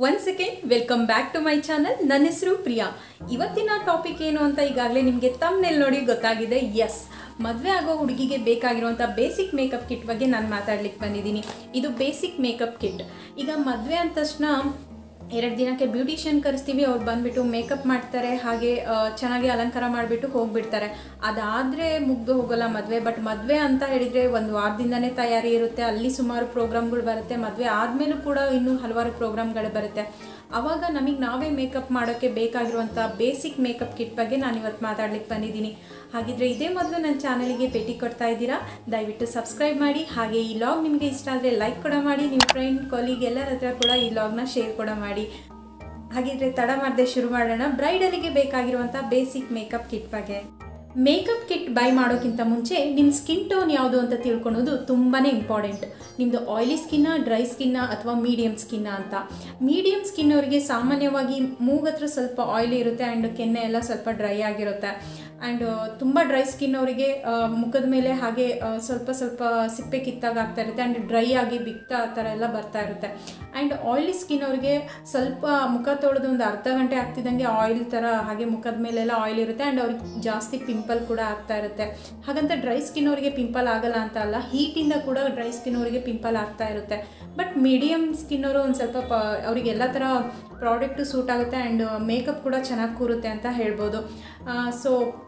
one second welcome back to my channel ನನ್ನ ಹೆಸರು ಪ್ರಿಯಾ ಇವತ್ತಿನ ಟಾಪಿಕ್ ಏನು ಅಂತ ಈಗಾಗಲೇ ನಿಮಗೆ ತಮ್ಮನೇಲಿ ನೋಡಿ ಗೊತ್ತಾಗಿದೆ ಎಸ್ ಮದುವೆ ಆಗೋ ಹುಡುಗಿಗೆ ಬೇಕಾಗಿರುವಂಥ ಬೇಸಿಕ್ ಮೇಕಪ್ ಕಿಟ್ ಬಗ್ಗೆ ನಾನು ಮಾತಾಡ್ಲಿಕ್ಕೆ ಬಂದಿದ್ದೀನಿ ಇದು ಬೇಸಿಕ್ ಮೇಕಪ್ ಕಿಟ್ ಈಗ ಮದುವೆ ಅಂದ ತಕ್ಷಣ ಎರಡು ದಿನಕ್ಕೆ ಬ್ಯೂಟಿಷಿಯನ್ ಕರೆಸ್ತೀವಿ ಅವ್ರು ಬಂದುಬಿಟ್ಟು ಮೇಕಪ್ ಮಾಡ್ತಾರೆ ಹಾಗೆ ಆ, ಚೆನ್ನಾಗಿ ಅಲಂಕಾರ ಮಾಡಿಬಿಟ್ಟು ಹೋಗ್ಬಿಡ್ತಾರೆ ಅದಾದರೆ ಮುಗ್ದು ಹೋಗೋಲ್ಲ ಮದುವೆ ಬಟ್ ಮದುವೆ ಅಂತ ಹೇಳಿದರೆ ಒಂದು ವಾರದಿಂದನೇ ತಯಾರಿ ಇರುತ್ತೆ ಅಲ್ಲಿ ಸುಮಾರು ಪ್ರೋಗ್ರಾಮ್ಗಳು ಬರುತ್ತೆ ಮದುವೆ ಆದಮೇಲೂ ಕೂಡ ಇನ್ನೂ ಹಲವಾರು ಪ್ರೋಗ್ರಾಮ್ಗಳು ಬರುತ್ತೆ ಆವಾಗ ನಮಗೆ ನಾವೇ ಮೇಕಪ್ ಮಾಡೋಕ್ಕೆ ಬೇಕಾಗಿರುವಂಥ ಬೇಸಿಕ್ ಮೇಕಪ್ ಕಿಟ್ ಬಗ್ಗೆ ನಾನು ಇವತ್ತು ಮಾತಾಡ್ಲಿಕ್ಕೆ ಬಂದಿದ್ದೀನಿ ಹಾಗಿದ್ರೆ ಇದೇ ಮೊದಲು ನನ್ನ ಚಾನಲಿಗೆ ಭೇಟಿ ಕೊಡ್ತಾ ಇದ್ದೀರಾ ದಯವಿಟ್ಟು ಸಬ್ಸ್ಕ್ರೈಬ್ ಮಾಡಿ ಹಾಗೆ ಈ ಲಾಗ್ ನಿಮಗೆ ಇಷ್ಟ ಆದರೆ ಲೈಕ್ ಕೂಡ ಮಾಡಿ ನಿಮ್ಮ ಫ್ರೆಂಡ್ ಕೊಲೀಗ್ ಎಲ್ಲರ ಹತ್ರ ಕೂಡ ಈ ಲಾಗ್ನ ಶೇರ್ ಕೂಡ ಮಾಡಿ ಹಾಗಿದ್ರೆ ತಡ ಮಾಡದೆ ಶುರು ಮಾಡೋಣ ಬ್ರೈಡಲಿಗೆ ಬೇಕಾಗಿರುವಂಥ ಬೇಸಿಕ್ ಮೇಕಪ್ ಕಿಟ್ ಬಗ್ಗೆ ಮೇಕಪ್ ಕಿಟ್ ಬೈ ಮಾಡೋಕ್ಕಿಂತ ಮುಂಚೆ ನಿಮ್ಮ ಸ್ಕಿನ್ ಟೋನ್ ಯಾವುದು ಅಂತ ತಿಳ್ಕೊಳೋದು ತುಂಬಾ ಇಂಪಾರ್ಟೆಂಟ್ ನಿಮ್ಮದು ಆಯಿಲಿ ಸ್ಕಿನ್ನ ಡ್ರೈ ಸ್ಕಿನ್ನ ಅಥವಾ ಮೀಡಿಯಮ್ ಸ್ಕಿನ್ನ ಅಂತ ಮೀಡಿಯಮ್ ಸ್ಕಿನ್ ಅವರಿಗೆ ಸಾಮಾನ್ಯವಾಗಿ ಮೂಗತ್ರ ಸ್ವಲ್ಪ ಆಯಿಲಿ ಇರುತ್ತೆ ಆ್ಯಂಡ್ ಕೆನ್ನೆ ಎಲ್ಲ ಸ್ವಲ್ಪ ಡ್ರೈ ಆಗಿರುತ್ತೆ ಆ್ಯಂಡ್ ತುಂಬ ಡ್ರೈ ಸ್ಕಿನ್ ಅವರಿಗೆ ಮುಖದ ಮೇಲೆ ಹಾಗೆ ಆ, ಸ್ವಲ್ಪ ಸ್ವಲ್ಪ ಸಿಪ್ಪೆ ಕಿತ್ತಾಗ ಆಗ್ತಾ ಇರುತ್ತೆ ಆ್ಯಂಡ್ ಡ್ರೈ ಆಗಿ ಬಿಕ್ತಾ ಆ ಥರ ಎಲ್ಲ ಬರ್ತಾ ಇರುತ್ತೆ ಆ್ಯಂಡ್ ಆಯಿಲಿ ಸ್ಕಿನ್ ಅವರಿಗೆ ಸ್ವಲ್ಪ ಮುಖ ತೊಳೆದು ಒಂದು ಅರ್ಧ ಗಂಟೆ ಆಗ್ತಿದ್ದಂಗೆ ಆಯಿಲ್ ಥರ ಹಾಗೆ ಮುಖದ ಮೇಲೆಲ್ಲ ಆಯಿಲ್ ಇರುತ್ತೆ ಆ್ಯಂಡ್ ಅವ್ರಿಗೆ ಜಾಸ್ತಿ ಪಿಂಪಲ್ ಕೂಡ ಆಗ್ತಾ ಇರುತ್ತೆ ಹಾಗಂತ ಡ್ರೈ ಸ್ಕಿನ್ ಅವರಿಗೆ ಪಿಂಪಲ್ ಆಗಲ್ಲ ಅಂತ ಅಲ್ಲ ಹೀಟಿಂದ ಕೂಡ ಡ್ರೈ ಸ್ಕಿನ್ ಅವರಿಗೆ ಪಿಂಪಲ್ ಆಗ್ತಾ ಇರುತ್ತೆ ಬಟ್ ಮೀಡಿಯಮ್ ಸ್ಕಿನ್ ಅವರು ಒಂದು ಸ್ವಲ್ಪ ಪ ಅವರಿಗೆ ಎಲ್ಲ ಥರ ಪ್ರಾಡಕ್ಟು ಸೂಟ್ ಆಗುತ್ತೆ ಆ್ಯಂಡ್ ಮೇಕಪ್ ಕೂಡ ಚೆನ್ನಾಗಿ ಕೂರುತ್ತೆ ಅಂತ ಹೇಳ್ಬೋದು ಸೊ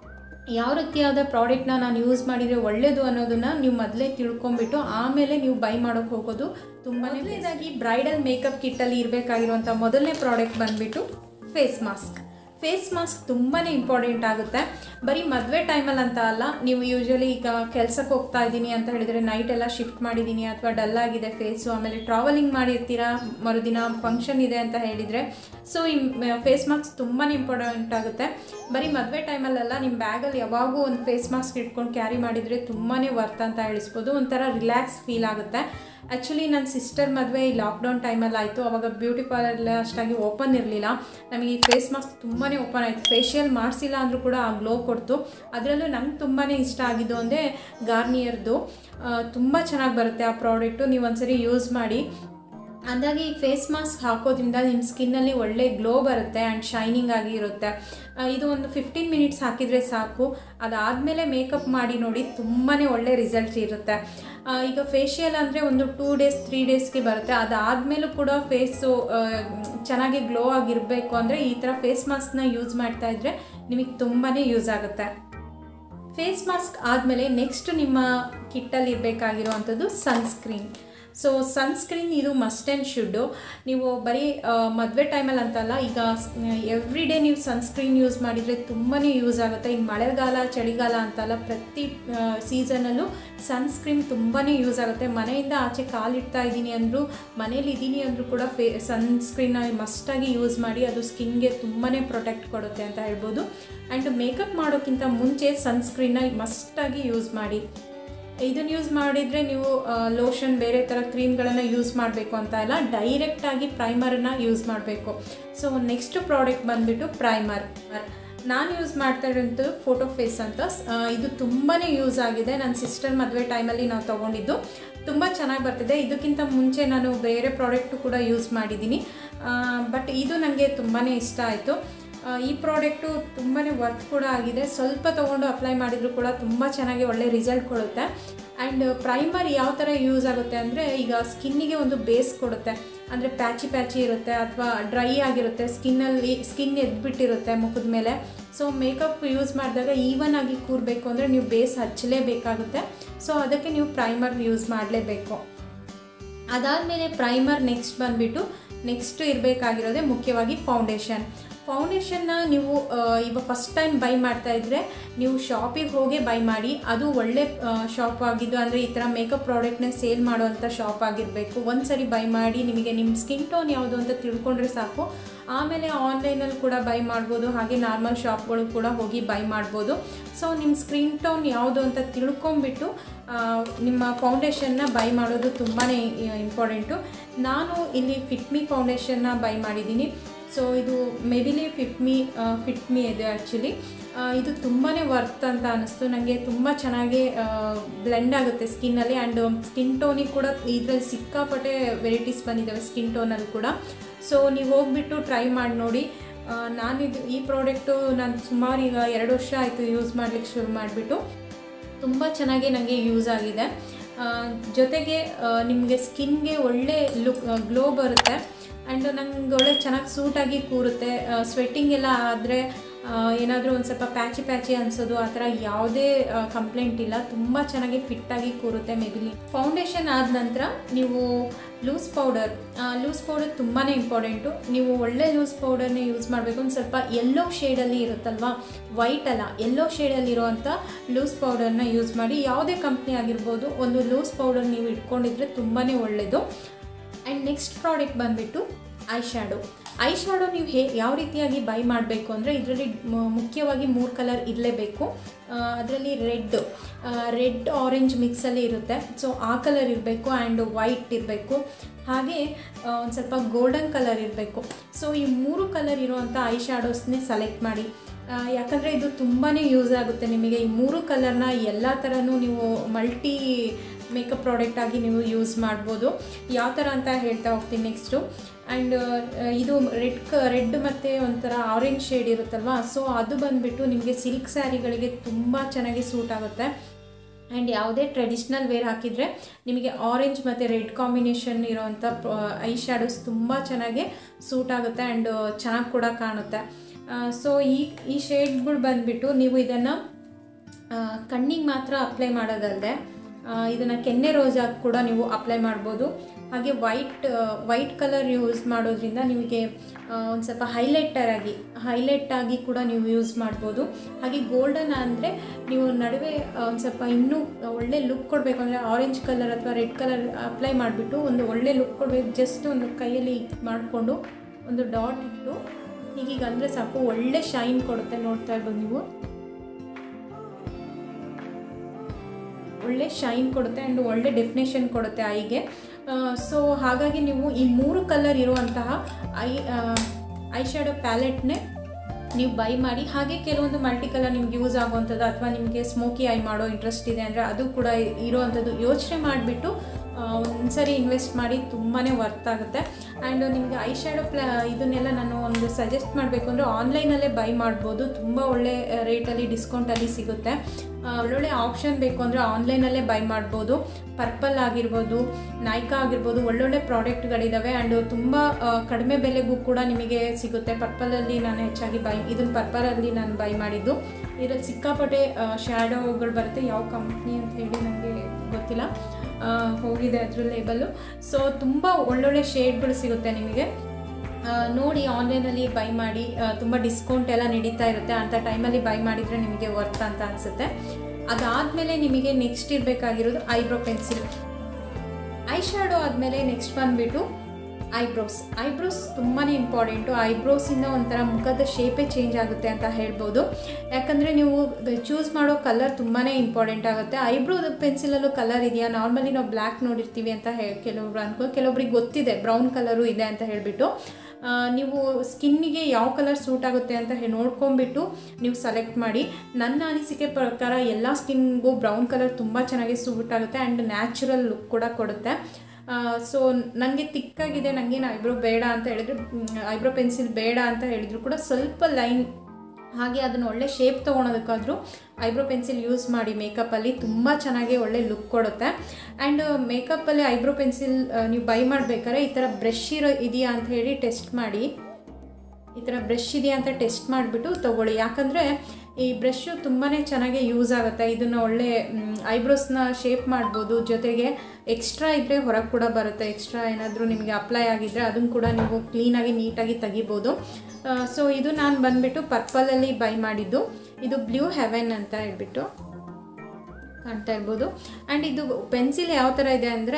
ಯಾವ ರೀತಿಯಾದ ಪ್ರಾಡಕ್ಟ್ನ ನಾನು ಯೂಸ್ ಮಾಡಿದರೆ ಒಳ್ಳೆಯದು ಅನ್ನೋದನ್ನು ನೀವು ಮೊದಲೇ ತಿಳ್ಕೊಂಬಿಟ್ಟು ಆಮೇಲೆ ನೀವು ಬೈ ಮಾಡೋಕ್ಕೆ ಹೋಗೋದು ತುಂಬಾ ಇದಾಗಿ ಬ್ರೈಡಲ್ ಮೇಕಪ್ ಕಿಟ್ಟಲ್ಲಿ ಇರಬೇಕಾಗಿರುವಂಥ ಮೊದಲನೇ ಪ್ರಾಡಕ್ಟ್ ಬಂದುಬಿಟ್ಟು ಫೇಸ್ ಮಾಸ್ಕ್ ಫೇಸ್ ಮಾಸ್ಕ್ ತುಂಬಾ ಇಂಪಾರ್ಟೆಂಟ್ ಆಗುತ್ತೆ ಬರೀ ಮದುವೆ ಟೈಮಲ್ಲಿ ಅಂತ ಅಲ್ಲ ನೀವು ಯೂಶ್ವಲಿ ಈಗ ಕೆಲಸಕ್ಕೆ ಹೋಗ್ತಾ ಇದ್ದೀನಿ ಅಂತ ಹೇಳಿದರೆ ನೈಟ್ ಎಲ್ಲ ಶಿಫ್ಟ್ ಮಾಡಿದ್ದೀನಿ ಅಥವಾ ಡಲ್ ಆಗಿದೆ ಫೇಸು ಆಮೇಲೆ ಟ್ರಾವೆಲಿಂಗ್ ಮಾಡಿರ್ತೀರಾ ಮರುದಿನ ಫಂಕ್ಷನ್ ಇದೆ ಅಂತ ಹೇಳಿದರೆ ಸೊ ಈ ಫೇಸ್ ಮಾಸ್ಕ್ ತುಂಬಾ ಇಂಪಾರ್ಟೆಂಟ್ ಆಗುತ್ತೆ ಬರೀ ಮದುವೆ ಟೈಮಲ್ಲೆಲ್ಲ ನಿಮ್ಮ ಬ್ಯಾಗಲ್ಲಿ ಯಾವಾಗೂ ಒಂದು ಫೇಸ್ ಮಾಸ್ಕ್ ಇಟ್ಕೊಂಡು ಕ್ಯಾರಿ ಮಾಡಿದರೆ ತುಂಬಾ ವರ್ತ್ ಅಂತ ಹೇಳಿಸ್ಬೋದು ಒಂಥರ ರಿಲ್ಯಾಕ್ಸ್ ಫೀಲ್ ಆಗುತ್ತೆ ಆ್ಯಕ್ಚುಲಿ ನನ್ನ ಸಿಸ್ಟರ್ ಮದುವೆ ಈ ಲಾಕ್ಡೌನ್ ಟೈಮಲ್ಲಿ ಆಯಿತು ಅವಾಗ ಬ್ಯೂಟಿ ಪಾರ್ಲರ್ ಅಷ್ಟಾಗಿ ಓಪನ್ ಇರಲಿಲ್ಲ ನಮಗೆ ಈ ಫೇಸ್ ಮಾಸ್ಕ್ ತುಂಬಾ ಓಪನ್ ಆಯಿತು ಫೇಶಿಯಲ್ ಮಾಡಿಸಿಲ್ಲ ಅಂದರೂ ಕೂಡ ಆ ಗ್ಲೋ ಕೊಡ್ತು ಅದರಲ್ಲೂ ನಂಗೆ ತುಂಬಾ ಇಷ್ಟ ಆಗಿದ್ದು ಅಂದರೆ ಗಾರ್ನಿಯರ್ದು ತುಂಬ ಚೆನ್ನಾಗಿ ಬರುತ್ತೆ ಆ ಪ್ರಾಡಕ್ಟು ನೀವು ಒಂದ್ಸರಿ ಯೂಸ್ ಮಾಡಿ ಅಂದಾಗಿ ಈ ಫೇಸ್ ಮಾಸ್ಕ್ ಹಾಕೋದ್ರಿಂದ ನಿಮ್ಮ ಸ್ಕಿನ್ನಲ್ಲಿ ಒಳ್ಳೆ ಗ್ಲೋ ಬರುತ್ತೆ ಆ್ಯಂಡ್ ಶೈನಿಂಗ್ ಆಗಿ ಇರುತ್ತೆ ಆ, ಇದು ಒಂದು ಫಿಫ್ಟೀನ್ ಮಿನಿಟ್ಸ್ ಹಾಕಿದರೆ ಸಾಕು ಅದಾದಮೇಲೆ ಮೇಕಪ್ ಮಾಡಿ ನೋಡಿ ತುಂಬಾ ಒಳ್ಳೆ ರಿಸಲ್ಟ್ ಇರುತ್ತೆ ಆ, ಈಗ ಫೇಶಿಯಲ್ ಅಂದರೆ ಒಂದು ಟೂ ಡೇಸ್ ತ್ರೀ ಡೇಸ್ಗೆ ಬರುತ್ತೆ ಅದಾದಮೇಲೂ ಕೂಡ ಫೇಸು ಚೆನ್ನಾಗಿ ಗ್ಲೋ ಆಗಿರಬೇಕು ಅಂದರೆ ಈ ಥರ ಫೇಸ್ ಮಾಸ್ಕ್ನ ಯೂಸ್ ಮಾಡ್ತಾ ಇದ್ದರೆ ನಿಮಗೆ ತುಂಬಾ ಯೂಸ್ ಆಗುತ್ತೆ ಫೇಸ್ ಮಾಸ್ಕ್ ಆದಮೇಲೆ ನೆಕ್ಸ್ಟ್ ನಿಮ್ಮ ಕಿಟ್ಟಲ್ಲಿ ಇರಬೇಕಾಗಿರುವಂಥದ್ದು ಸನ್ಸ್ಕ್ರೀನ್ ಸೊ ಸನ್ಸ್ಕ್ರೀನ್ ಇದು ಮಸ್ಟ್ ಆ್ಯಂಡ್ ಶುಡ್ಡು ನೀವು ಬರೀ ಮದುವೆ ಟೈಮಲ್ಲಿ ಅಂತಲ್ಲ ಈಗ ಎವ್ರಿ ಡೇ ನೀವು ಸನ್ಸ್ಕ್ರೀನ್ ಯೂಸ್ ಮಾಡಿದರೆ ತುಂಬಾ ಯೂಸ್ ಆಗುತ್ತೆ ಈಗ ಮಳೆಗಾಲ ಚಳಿಗಾಲ ಅಂತಲ್ಲ ಪ್ರತಿ ಸೀಸನಲ್ಲೂ ಸನ್ಸ್ಕ್ರೀನ್ ತುಂಬಾ ಯೂಸ್ ಆಗುತ್ತೆ ಮನೆಯಿಂದ ಆಚೆ ಕಾಲಿಡ್ತಾ ಇದ್ದೀನಿ ಅಂದರೂ ಮನೇಲಿ ಇದ್ದೀನಿ ಅಂದರೂ ಕೂಡ ಫೇ ಸನ್ಸ್ಕ್ರೀನ್ನ ಮಸ್ಟಾಗಿ ಯೂಸ್ ಮಾಡಿ ಅದು ಸ್ಕಿನ್ಗೆ ತುಂಬಾ ಪ್ರೊಟೆಕ್ಟ್ ಕೊಡುತ್ತೆ ಅಂತ ಹೇಳ್ಬೋದು ಆ್ಯಂಡ್ ಮೇಕಪ್ ಮಾಡೋಕ್ಕಿಂತ ಮುಂಚೆ ಸನ್ಸ್ಕ್ರೀನ್ನ ಮಸ್ಟಾಗಿ ಯೂಸ್ ಮಾಡಿ ಇದನ್ನು ಯೂಸ್ ಮಾಡಿದರೆ ನೀವು ಲೋಷನ್ ಬೇರೆ ಥರ ಕ್ರೀಮ್ಗಳನ್ನು ಯೂಸ್ ಮಾಡಬೇಕು ಅಂತ ಇಲ್ಲ ಡೈರೆಕ್ಟಾಗಿ ಪ್ರೈಮರನ್ನು ಯೂಸ್ ಮಾಡಬೇಕು ಸೊ ನೆಕ್ಸ್ಟ್ ಪ್ರಾಡಕ್ಟ್ ಬಂದುಬಿಟ್ಟು ಪ್ರೈಮರ್ ನಾನು ಯೂಸ್ ಮಾಡ್ತಾ ಇರೋಂಥದ್ದು ಫೋಟೋ ಫೇಸ್ ಅಂತ ಆ, ಇದು ತುಂಬಾ ಯೂಸ್ ಆಗಿದೆ ನನ್ನ ಸಿಸ್ಟರ್ ಮದುವೆ ಟೈಮಲ್ಲಿ ನಾವು ತೊಗೊಂಡಿದ್ದು ತುಂಬ ಚೆನ್ನಾಗಿ ಬರ್ತಿದೆ ಇದಕ್ಕಿಂತ ಮುಂಚೆ ನಾನು ಬೇರೆ ಪ್ರಾಡಕ್ಟು ಕೂಡ ಯೂಸ್ ಮಾಡಿದ್ದೀನಿ ಬಟ್ ಇದು ನನಗೆ ತುಂಬಾ ಇಷ್ಟ ಆಯಿತು ಆ, ಈ ಪ್ರಾಡಕ್ಟು ತುಂಬಾ ವರ್ತ್ ಕೂಡ ಆಗಿದೆ ಸ್ವಲ್ಪ ತೊಗೊಂಡು ಅಪ್ಲೈ ಮಾಡಿದರೂ ಕೂಡ ತುಂಬ ಚೆನ್ನಾಗಿ ಒಳ್ಳೆ ರಿಸಲ್ಟ್ ಕೊಡುತ್ತೆ ಆ್ಯಂಡ್ ಪ್ರೈಮರ್ ಯಾವ ಥರ ಯೂಸ್ ಆಗುತ್ತೆ ಅಂದರೆ ಈಗ ಸ್ಕಿನ್ನಿಗೆ ಒಂದು ಬೇಸ್ ಕೊಡುತ್ತೆ ಅಂದರೆ ಪ್ಯಾಚಿ ಪ್ಯಾಚಿ ಇರುತ್ತೆ ಅಥವಾ ಡ್ರೈ ಆಗಿರುತ್ತೆ ಸ್ಕಿನ್ನಲ್ಲಿ ಸ್ಕಿನ್ ಎದ್ಬಿಟ್ಟಿರುತ್ತೆ ಮುಖದ ಮೇಲೆ ಸೊ ಮೇಕಪ್ ಯೂಸ್ ಮಾಡಿದಾಗ ಈವನ್ ಆಗಿ ಕೂರಬೇಕು ಅಂದರೆ ನೀವು ಬೇಸ್ ಹಚ್ಚಲೇಬೇಕಾಗುತ್ತೆ ಸೊ ಅದಕ್ಕೆ ನೀವು ಪ್ರೈಮರ್ ಯೂಸ್ ಮಾಡಲೇಬೇಕು ಅದಾದಮೇಲೆ ಪ್ರೈಮರ್ ನೆಕ್ಸ್ಟ್ ಬಂದುಬಿಟ್ಟು ನೆಕ್ಸ್ಟ್ ಇರಬೇಕಾಗಿರೋದೇ ಮುಖ್ಯವಾಗಿ ಫೌಂಡೇಶನ್ ಫೌಂಡೇಶನ್ನ ನೀವು ಆ, ಇವಾಗ ಫಸ್ಟ್ ಟೈಮ್ ಬೈ ಮಾಡ್ತಾ ಇದ್ದರೆ ನೀವು ಶಾಪಿಗೆ ಹೋಗೇ ಬೈ ಮಾಡಿ ಅದು ಒಳ್ಳೆ ಶಾಪ್ ಆಗಿದ್ದು ಅಂದರೆ ಈ ಥರ ಮೇಕಪ್ ಪ್ರಾಡಕ್ಟ್ನ ಸೇಲ್ ಮಾಡೋವಂಥ ಶಾಪ್ ಆಗಿರಬೇಕು ಒಂದು ಸರಿ ಬೈ ಮಾಡಿ ನಿಮಗೆ ನಿಮ್ಮ ಸ್ಕಿನ್ ಟೋನ್ ಯಾವುದು ಅಂತ ತಿಳ್ಕೊಂಡ್ರೆ ಸಾಕು ಆಮೇಲೆ ಆನ್ಲೈನಲ್ಲಿ ಕೂಡ ಬೈ ಮಾಡ್ಬೋದು ಹಾಗೆ ನಾರ್ಮಲ್ ಶಾಪ್ಗಳು ಕೂಡ ಹೋಗಿ ಬೈ ಮಾಡ್ಬೋದು ಸೊ ನಿಮ್ಮ ಸ್ಕ್ರೀನ್ ಟೋನ್ ಯಾವುದು ಅಂತ ತಿಳ್ಕೊಂಬಿಟ್ಟು ಆ, ನಿಮ್ಮ ಫೌಂಡೇಶನ್ನ ಬೈ ಮಾಡೋದು ತುಂಬಾ ಇಂಪಾರ್ಟೆಂಟು ನಾನು ಇಲ್ಲಿ ಫಿಟ್ಮಿ ಫೌಂಡೇಶನ್ನ ಬೈ ಮಾಡಿದ್ದೀನಿ ಸೊ ಇದು ಮೆಬಿಲಿ ಫಿಟ್ಮಿ ಫಿಟ್ಮಿ ಇದೆ ಆ್ಯಕ್ಚುಲಿ ಇದು ತುಂಬಾ ವರ್ತ್ ಅಂತ ಅನ್ನಿಸ್ತು ನನಗೆ ತುಂಬ ಚೆನ್ನಾಗಿ ಬ್ಲೆಂಡ್ ಆಗುತ್ತೆ ಸ್ಕಿನ್ನಲ್ಲಿ ಆ್ಯಂಡ್ ಸ್ಕಿನ್ ಟೋನಿಗೆ ಕೂಡ ಇದರಲ್ಲಿ ಸಿಕ್ಕಾಪಟ್ಟೆ ವೆರೈಟೀಸ್ ಬಂದಿದ್ದಾವೆ ಸ್ಕಿನ್ ಟೋನಲ್ಲಿ ಕೂಡ ಸೊ ನೀವು ಹೋಗ್ಬಿಟ್ಟು ಟ್ರೈ ಮಾಡಿ ನೋಡಿ ಆ, ನಾನಿದು ಈ ಪ್ರಾಡಕ್ಟು ನಾನು ಸುಮಾರು ಈಗ ಎರಡು ವರ್ಷ ಆಯಿತು ಯೂಸ್ ಮಾಡಲಿಕ್ಕೆ ಶುರು ಮಾಡಿಬಿಟ್ಟು ತುಂಬ ಚೆನ್ನಾಗಿ ನನಗೆ ಯೂಸ್ ಆಗಿದೆ ಆ, ಜೊತೆಗೆ ನಿಮಗೆ ಸ್ಕಿನ್ಗೆ ಒಳ್ಳೆ ಲುಕ್ ಗ್ಲೋ ಬರುತ್ತೆ ಆ್ಯಂಡ್ ನಂಗೆ ಒಳ್ಳೆ ಚೆನ್ನಾಗಿ ಸೂಟಾಗಿ ಕೂರುತ್ತೆ ಸ್ವೆಟ್ಟಿಂಗ್ ಎಲ್ಲ ಆದರೆ ಏನಾದರೂ ಒಂದು ಸ್ವಲ್ಪ ಪ್ಯಾಚಿ ಪ್ಯಾಚಿ ಅನಿಸೋದು ಆ ಥರ ಯಾವುದೇ ಕಂಪ್ಲೇಂಟ್ ಇಲ್ಲ ತುಂಬ ಚೆನ್ನಾಗಿ ಫಿಟ್ಟಾಗಿ ಕೂರುತ್ತೆ ಮೇಬಿಲಿ ಫೌಂಡೇಶನ್ ಆದ ನಂತರ ನೀವು ಲೂಸ್ ಪೌಡರ್ ಲೂಸ್ ಪೌಡರ್ ತುಂಬಾ ಇಂಪಾರ್ಟೆಂಟು ನೀವು ಒಳ್ಳೆ ಲೂಸ್ ಪೌಡರ್ನೇ ಯೂಸ್ ಮಾಡಬೇಕು ಒಂದು ಸ್ವಲ್ಪ ಎಲ್ಲೋ ಶೇಡಲ್ಲಿ ಇರುತ್ತಲ್ವಾ ವೈಟ್ ಅಲ್ಲ ಎಲ್ಲೋ ಶೇಡಲ್ಲಿ ಇರೋವಂಥ ಲೂಸ್ ಪೌಡರ್ನ ಯೂಸ್ ಮಾಡಿ ಯಾವುದೇ ಕಂಪ್ನಿ ಆಗಿರ್ಬೋದು ಒಂದು ಲೂಸ್ ಪೌಡರ್ ನೀವು ಇಟ್ಕೊಂಡಿದ್ರೆ ತುಂಬಾ ಒಳ್ಳೆಯದು ಆ್ಯಂಡ್ ನೆಕ್ಸ್ಟ್ ಪ್ರಾಡಕ್ಟ್ ಬಂದುಬಿಟ್ಟು ಐ ಶ್ಯಾಡೋ ಐ ಶ್ಯಾಡೋ ನೀವು ಹೇ ಯಾವ ರೀತಿಯಾಗಿ ಬೈ ಮಾಡಬೇಕು ಅಂದರೆ ಇದರಲ್ಲಿ ಮುಖ್ಯವಾಗಿ ಮೂರು ಕಲರ್ ಇರಲೇಬೇಕು ಅದರಲ್ಲಿ ರೆಡ್ ರೆಡ್ ಆರೆಂಜ್ ಮಿಕ್ಸಲ್ಲಿ ಇರುತ್ತೆ ಸೊ ಆ ಕಲರ್ ಇರಬೇಕು ಆ್ಯಂಡ್ ವೈಟ್ ಇರಬೇಕು ಹಾಗೆ ಒಂದು ಸ್ವಲ್ಪ ಗೋಲ್ಡನ್ ಕಲರ್ ಇರಬೇಕು ಸೊ ಈ ಮೂರು ಕಲರ್ ಇರುವಂಥ ಐ ಶ್ಯಾಡೋಸ್ನೇ ಸೆಲೆಕ್ಟ್ ಮಾಡಿ ಆ, ಯಾಕಂದರೆ ಇದು ತುಂಬಾ ಯೂಸ್ ಆಗುತ್ತೆ ನಿಮಗೆ ಈ ಮೂರು ಕಲರ್ನ ಎಲ್ಲ ಥರನೂ ನೀವು ಮಲ್ಟಿ ಮೇಕಪ್ ಪ್ರಾಡಕ್ಟ್ ಆಗಿ ನೀವು ಯೂಸ್ ಮಾಡ್ಬೋದು ಯಾವ ಥರ ಅಂತ ಹೇಳ್ತಾ ಹೋಗ್ತೀನಿ ನೆಕ್ಸ್ಟು ಆ್ಯಂಡ್ ಇದು ರೆಡ್ ಕ ರೆಡ್ ಮತ್ತು ಒಂಥರ ಆರೆಂಜ್ ಶೇಡ್ ಇರುತ್ತಲ್ವಾ ಸೊ ಅದು ಬಂದುಬಿಟ್ಟು ನಿಮಗೆ ಸಿಲ್ಕ್ ಸ್ಯಾರಿಗಳಿಗೆ ತುಂಬ ಚೆನ್ನಾಗಿ ಸೂಟ್ ಆಗುತ್ತೆ ಆ್ಯಂಡ್ ಯಾವುದೇ ಟ್ರೆಡಿಷ್ನಲ್ ವೇರ್ ಹಾಕಿದರೆ ನಿಮಗೆ ಆರೆಂಜ್ ಮತ್ತು ರೆಡ್ ಕಾಂಬಿನೇಷನ್ ಇರೋವಂಥ ಐ ಶ್ಯಾಡೋಸ್ ತುಂಬ ಚೆನ್ನಾಗಿ ಸೂಟ್ ಆಗುತ್ತೆ ಆ್ಯಂಡ್ ಚೆನ್ನಾಗಿ ಕೂಡ ಕಾಣುತ್ತೆ ಸೊ ಈ ಈ ಶೇಡ್ಗಳು ಬಂದುಬಿಟ್ಟು ನೀವು ಇದನ್ನು ಕಣ್ಣಿಗೆ ಮಾತ್ರ ಅಪ್ಲೈ ಮಾಡೋದಲ್ಲದೆ ಇದನ್ನು ಕೆನ್ನೆ ರೋಜಾಗಿ ಕೂಡ ನೀವು ಅಪ್ಲೈ ಮಾಡ್ಬೋದು ಹಾಗೆ ವೈಟ್ ವೈಟ್ ಕಲರ್ ಯೂಸ್ ಮಾಡೋದ್ರಿಂದ ನಿಮಗೆ ಒಂದು ಸ್ವಲ್ಪ ಹೈಲೈಟರ್ ಆಗಿ ಹೈಲೈಟ್ ಆಗಿ ಕೂಡ ನೀವು ಯೂಸ್ ಮಾಡ್ಬೋದು ಹಾಗೆ ಗೋಲ್ಡನ್ ಅಂದರೆ ನೀವು ನಡುವೆ ಒಂದು ಸ್ವಲ್ಪ ಇನ್ನೂ ಒಳ್ಳೆ ಲುಕ್ ಕೊಡಬೇಕು ಅಂದರೆ ಆರೆಂಜ್ ಕಲರ್ ಅಥವಾ ರೆಡ್ ಕಲರ್ ಅಪ್ಲೈ ಮಾಡಿಬಿಟ್ಟು ಒಂದು ಒಳ್ಳೆ ಲುಕ್ ಕೊಡಬೇಕು ಜಸ್ಟ್ ಒಂದು ಕೈಯಲ್ಲಿ ಮಾಡಿಕೊಂಡು ಒಂದು ಡಾಟ್ ಇಟ್ಟು ಹೀಗೀಗ ಅಂದರೆ ಸಾಕು ಒಳ್ಳೆ ಶೈನ್ ಕೊಡುತ್ತೆ ನೋಡ್ತಾ ಇರ್ಬೋದು ನೀವು ಒಳ್ಳೆ ಶೈನ್ ಕೊಡುತ್ತೆ ಆ್ಯಂಡ್ ಒಳ್ಳೆ ಡೆಫಿನೇಷನ್ ಕೊಡುತ್ತೆ ಐಗೆ ಸೊ ಹಾಗಾಗಿ ನೀವು ಈ ಮೂರು ಕಲರ್ ಇರುವಂತಹ ಐ ಐ ಶ್ಯಾಡೋ ಪ್ಯಾಲೆಟ್ನೇ ನೀವು ಬೈ ಮಾಡಿ ಹಾಗೆ ಕೆಲವೊಂದು ಮಲ್ಟಿ ಕಲರ್ ನಿಮ್ಗೆ ಯೂಸ್ ಆಗುವಂಥದ್ದು ಅಥವಾ ನಿಮಗೆ ಸ್ಮೋಕಿ ಐ ಮಾಡೋ ಇಂಟ್ರೆಸ್ಟ್ ಇದೆ ಅಂದರೆ ಅದು ಕೂಡ ಇರುವಂಥದ್ದು ಯೋಚನೆ ಮಾಡಿಬಿಟ್ಟು ಒಂದ್ಸರಿ ಇನ್ವೆಸ್ಟ್ ಮಾಡಿ ತುಂಬಾ ವರ್ತ್ ಆಗುತ್ತೆ ಆ್ಯಂಡ್ ನಿಮಗೆ ಐ ಶ್ಯಾಡೋ ಪ್ಲಾ ಇದನ್ನೆಲ್ಲ ನಾನು ಒಂದು ಸಜೆಸ್ಟ್ ಮಾಡಬೇಕು ಅಂದರೆ ಆನ್ಲೈನಲ್ಲೇ ಬೈ ಮಾಡ್ಬೋದು ತುಂಬ ಒಳ್ಳೆ ರೇಟಲ್ಲಿ ಡಿಸ್ಕೌಂಟಲ್ಲಿ ಸಿಗುತ್ತೆ ಆ, ಒಳ್ಳೊಳ್ಳೆ ಆಪ್ಷನ್ ಬೇಕು ಅಂದರೆ ಆನ್ಲೈನಲ್ಲೇ ಬೈ ಮಾಡ್ಬೋದು ಪರ್ಪಲ್ ಆಗಿರ್ಬೋದು ನೈಕಾ ಆಗಿರ್ಬೋದು ಒಳ್ಳೊಳ್ಳೆ ಪ್ರಾಡಕ್ಟ್ಗಳಿದ್ದಾವೆ ಆ್ಯಂಡ್ ತುಂಬ ಆ, ಕಡಿಮೆ ಬೆಲೆಗೂ ಕೂಡ ನಿಮಗೆ ಸಿಗುತ್ತೆ ಪರ್ಪಲಲ್ಲಿ ನಾನು ಹೆಚ್ಚಾಗಿ ಬೈ ಇದನ್ನು ಪರ್ಪಲಲ್ಲಿ ನಾನು ಬೈ ಮಾಡಿದ್ದು ಇದರಲ್ಲಿ ಸಿಕ್ಕಾಪಟ್ಟೆ ಶ್ಯಾಡೋಗಳು ಬರುತ್ತೆ ಯಾವ ಕಂಪ್ನಿ ಅಂತ ಹೇಳಿ ನನಗೆ ಗೊತ್ತಿಲ್ಲ ಆ, ಹೋಗಿದೆ ಅದ್ರ ಲೇಬಲ್ಲು ಸೊ ತುಂಬ ಒಳ್ಳೊಳ್ಳೆ ಶೇಡ್ಗಳು ಸಿಗುತ್ತೆ ನಿಮಗೆ ಆ, ನೋಡಿ ಆನ್ಲೈನಲ್ಲಿ ಬೈ ಮಾಡಿ ತುಂಬ ಡಿಸ್ಕೌಂಟ್ ಎಲ್ಲ ನಡೀತಾ ಇರುತ್ತೆ ಅಂಥ ಟೈಮಲ್ಲಿ ಬೈ ಮಾಡಿದರೆ ನಿಮಗೆ ವರ್ತ್ ಅಂತ ಅನಿಸುತ್ತೆ ಅದಾದಮೇಲೆ ನಿಮಗೆ ನೆಕ್ಸ್ಟ್ ಇರಬೇಕಾಗಿರೋದು ಐಬ್ರೋ ಪೆನ್ಸಿಲ್ ಐ ಶ್ಯಾಡೋ ಆದಮೇಲೆ ನೆಕ್ಸ್ಟ್ ಬಂದುಬಿಟ್ಟು ಐಬ್ರೋಸ್ ಐಬ್ರೋಸ್ ತುಂಬಾ ಇಂಪಾರ್ಟೆಂಟು ಐಬ್ರೋಸಿಂದ ಒಂಥರ ಮುಖದ ಶೇಪೇ ಚೇಂಜ್ ಆಗುತ್ತೆ ಅಂತ ಹೇಳ್ಬೋದು ಯಾಕಂದರೆ ನೀವು ಚೂಸ್ ಮಾಡೋ ಕಲರ್ ತುಂಬಾ ಇಂಪಾರ್ಟೆಂಟ್ ಆಗುತ್ತೆ ಐಬ್ರೋ ಪೆನ್ಸಿಲಲ್ಲೂ ಕಲರ್ ಇದೆಯಾ ನಾರ್ಮಲಿ ನಾವು ಬ್ಲ್ಯಾಕ್ ನೋಡಿರ್ತೀವಿ ಅಂತ ಹೇಳಿ ಕೆಲವೊಬ್ರು ಅನ್ಕೋ ಕೆಲವೊಬ್ರಿಗೆ ಗೊತ್ತಿದೆ ಬ್ರೌನ್ ಕಲರು ಇದೆ ಅಂತ ಹೇಳಿಬಿಟ್ಟು ಆ, ನೀವು ಸ್ಕಿನ್ನಿಗೆ ಯಾವ ಕಲರ್ ಸೂಟ್ ಆಗುತ್ತೆ ಅಂತ ಹೇ ನೋಡ್ಕೊಂಬಿಟ್ಟು ನೀವು ಸೆಲೆಕ್ಟ್ ಮಾಡಿ ನನ್ನ ಅನಿಸಿಕೆ ಪ್ರಕಾರ ಎಲ್ಲ ಸ್ಕಿನ್ಗೂ ಬ್ರೌನ್ ಕಲರ್ ತುಂಬ ಚೆನ್ನಾಗಿ ಸೂಟ್ ಆಗುತ್ತೆ ಆ್ಯಂಡ್ ನ್ಯಾಚುರಲ್ ಲುಕ್ ಕೂಡ ಕೊಡುತ್ತೆ ಸೊ ನನಗೆ ತಿಕ್ಕಾಗಿದೆ ನನಗೇನು ಐಬ್ರೋ ಬೇಡ ಅಂತ ಹೇಳಿದ್ರು ಐಬ್ರೋ ಪೆನ್ಸಿಲ್ ಬೇಡ ಅಂತ ಹೇಳಿದ್ರು ಕೂಡ ಸ್ವಲ್ಪ ಲೈನ್ ಹಾಗೆ ಅದನ್ನು ಒಳ್ಳೆ ಶೇಪ್ ತೊಗೊಳೋದಕ್ಕಾದರೂ ಐಬ್ರೋ ಪೆನ್ಸಿಲ್ ಯೂಸ್ ಮಾಡಿ ಮೇಕಪ್ಪಲ್ಲಿ ತುಂಬ ಚೆನ್ನಾಗಿ ಒಳ್ಳೆ ಲುಕ್ ಕೊಡುತ್ತೆ ಆ್ಯಂಡ್ ಮೇಕಪ್ಪಲ್ಲಿ ಐಬ್ರೋ ಪೆನ್ಸಿಲ್ ನೀವು ಬೈ ಮಾಡಬೇಕಾದ್ರೆ ಈ ಥರ ಬ್ರಷ್ ಇರೋ ಇದೆಯಾ ಅಂತ ಹೇಳಿ ಟೆಸ್ಟ್ ಮಾಡಿ ಈ ಥರ ಬ್ರಷ್ ಇದೆಯಾ ಅಂತ ಟೆಸ್ಟ್ ಮಾಡಿಬಿಟ್ಟು ತೊಗೊಳ್ಳಿ ಯಾಕಂದರೆ ಈ ಬ್ರಷು ತುಂಬಾ ಚೆನ್ನಾಗಿ ಯೂಸ್ ಆಗುತ್ತೆ ಇದನ್ನು ಒಳ್ಳೆ ಐಬ್ರೋಸ್ನ ಶೇಪ್ ಮಾಡ್ಬೋದು ಜೊತೆಗೆ ಎಕ್ಸ್ಟ್ರಾ ಇದ್ದರೆ ಹೊರಗೆ ಕೂಡ ಬರುತ್ತೆ ಎಕ್ಸ್ಟ್ರಾ ಏನಾದರೂ ನಿಮಗೆ ಅಪ್ಲೈ ಆಗಿದ್ದರೆ ಅದನ್ನು ಕೂಡ ನೀವು ಕ್ಲೀನಾಗಿ ನೀಟಾಗಿ ತೆಗಿಬೋದು ಸೊ ಇದು ನಾನು ಬಂದುಬಿಟ್ಟು ಪರ್ಪಲಲ್ಲಿ ಬೈ ಮಾಡಿದ್ದು ಇದು ಬ್ಲೂ ಹೆವೆನ್ ಅಂತ ಹೇಳ್ಬಿಟ್ಟು ಕಾಣ್ತಾ ಇರ್ಬೋದು ಆ್ಯಂಡ್ ಇದು ಪೆನ್ಸಿಲ್ ಯಾವ ಥರ ಇದೆ ಅಂದರೆ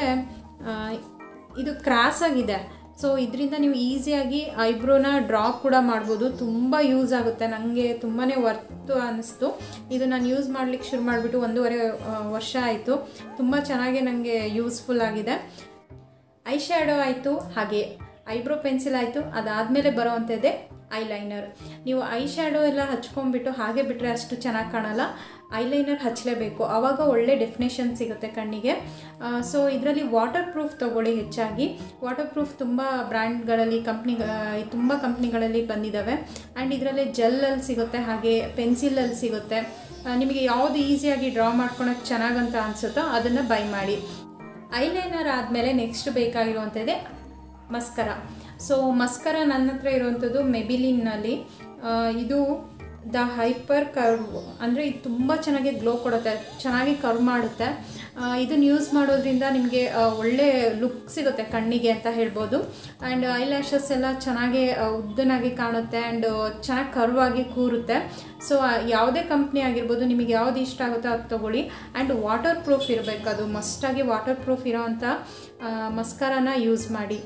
ಇದು ಕ್ರಾಸ್ ಆಗಿದೆ ಸೊ ಇದರಿಂದ ನೀವು ಈಸಿಯಾಗಿ ಐಬ್ರೋನ ಡ್ರಾ ಕೂಡ ಮಾಡ್ಬೋದು ತುಂಬ ಯೂಸ್ ಆಗುತ್ತೆ ನನಗೆ ತುಂಬಾ ವರ್ತು ಅನ್ನಿಸ್ತು ಇದು ನಾನು ಯೂಸ್ ಮಾಡ್ಲಿಕ್ಕೆ ಶುರು ಮಾಡಿಬಿಟ್ಟು ಒಂದೂವರೆ ಆ, ವರ್ಷ ಆಯಿತು ತುಂಬ ಚೆನ್ನಾಗಿ ನನಗೆ ಯೂಸ್ಫುಲ್ ಆಗಿದೆ ಐ ಶ್ಯಾಡೋ ಆಯಿತು ಹಾಗೆ ಐಬ್ರೋ ಪೆನ್ಸಿಲ್ ಆಯಿತು ಅದಾದಮೇಲೆ ಬರೋವಂಥದ್ದೇ ಐಲೈನರ್ ನೀವು ಐ ಶ್ಯಾಡೋ ಎಲ್ಲ ಹಚ್ಕೊಂಡ್ಬಿಟ್ಟು ಹಾಗೆ ಬಿಟ್ಟರೆ ಅಷ್ಟು ಚೆನ್ನಾಗಿ ಕಾಣಲ್ಲ ಐಲೈನರ್ ಹಚ್ಚಲೇಬೇಕು ಆವಾಗ ಒಳ್ಳೆ ಡೆಫಿನೇಷನ್ ಸಿಗುತ್ತೆ ಕಣ್ಣಿಗೆ ಸೊ ಇದರಲ್ಲಿ ವಾಟರ್ ಪ್ರೂಫ್ ತೊಗೊಳ್ಳಿ ಹೆಚ್ಚಾಗಿ ವಾಟರ್ ಪ್ರೂಫ್ ತುಂಬ ಬ್ರ್ಯಾಂಡ್ಗಳಲ್ಲಿ ಕಂಪ್ನಿ ತುಂಬ ಕಂಪ್ನಿಗಳಲ್ಲಿ ಬಂದಿದ್ದಾವೆ ಆ್ಯಂಡ್ ಇದರಲ್ಲಿ ಜೆಲ್ಲಲ್ಲಿ ಸಿಗುತ್ತೆ ಹಾಗೆ ಪೆನ್ಸಿಲಲ್ಲಿ ಸಿಗುತ್ತೆ ಆ, ನಿಮಗೆ ಯಾವುದು ಈಸಿಯಾಗಿ ಡ್ರಾ ಮಾಡ್ಕೊಳಕ್ಕೆ ಚೆನ್ನಾಗಂತ ಅನಿಸುತ್ತೋ ಅದನ್ನು ಬೈ ಮಾಡಿ ಐಲೈನರ್ ಆದಮೇಲೆ ನೆಕ್ಸ್ಟ್ ಬೇಕಾಗಿರುವಂಥದ್ದೇ ಮಸ್ಕರ ಸೊ ಮಸ್ಕರ ನನ್ನ ಹತ್ರ ಇರುವಂಥದ್ದು ಮೆಬಿಲಿನ್ನಲ್ಲಿ ಆ, ಇದು ದ ಹೈಪರ್ ಕರ್ವ್ ಅಂದರೆ ಇದು ತುಂಬ ಚೆನ್ನಾಗಿ ಗ್ಲೋ ಕೊಡುತ್ತೆ ಚೆನ್ನಾಗಿ ಕರ್ವ್ ಮಾಡುತ್ತೆ ಇದನ್ನು ಯೂಸ್ ಮಾಡೋದ್ರಿಂದ ನಿಮಗೆ ಒಳ್ಳೆ ಲುಕ್ ಸಿಗುತ್ತೆ ಕಣ್ಣಿಗೆ ಅಂತ ಹೇಳ್ಬೋದು ಆ್ಯಂಡ್ ಐ ಲ್ಯಾಶಸ್ ಎಲ್ಲ ಚೆನ್ನಾಗಿ ಆ, ಉದ್ದನಾಗಿ ಕಾಣುತ್ತೆ ಆ್ಯಂಡ್ ಚೆನ್ನಾಗಿ ಕರ್ವ್ ಆಗಿ ಕೂರುತ್ತೆ ಸೊ ಯಾವುದೇ ಕಂಪ್ನಿ ಆಗಿರ್ಬೋದು ನಿಮಗೆ ಯಾವ್ದು ಇಷ್ಟ ಆಗುತ್ತೋ ಅದು ತೊಗೊಳ್ಳಿ ಆ್ಯಂಡ್ ವಾಟರ್ ಪ್ರೂಫ್ ಇರಬೇಕು ಅದು ಮಸ್ಟಾಗಿ ವಾಟರ್ ಪ್ರೂಫ್ ಇರೋವಂಥ ಮಸ್ಕಾರನ ಯೂಸ್ ಮಾಡಿ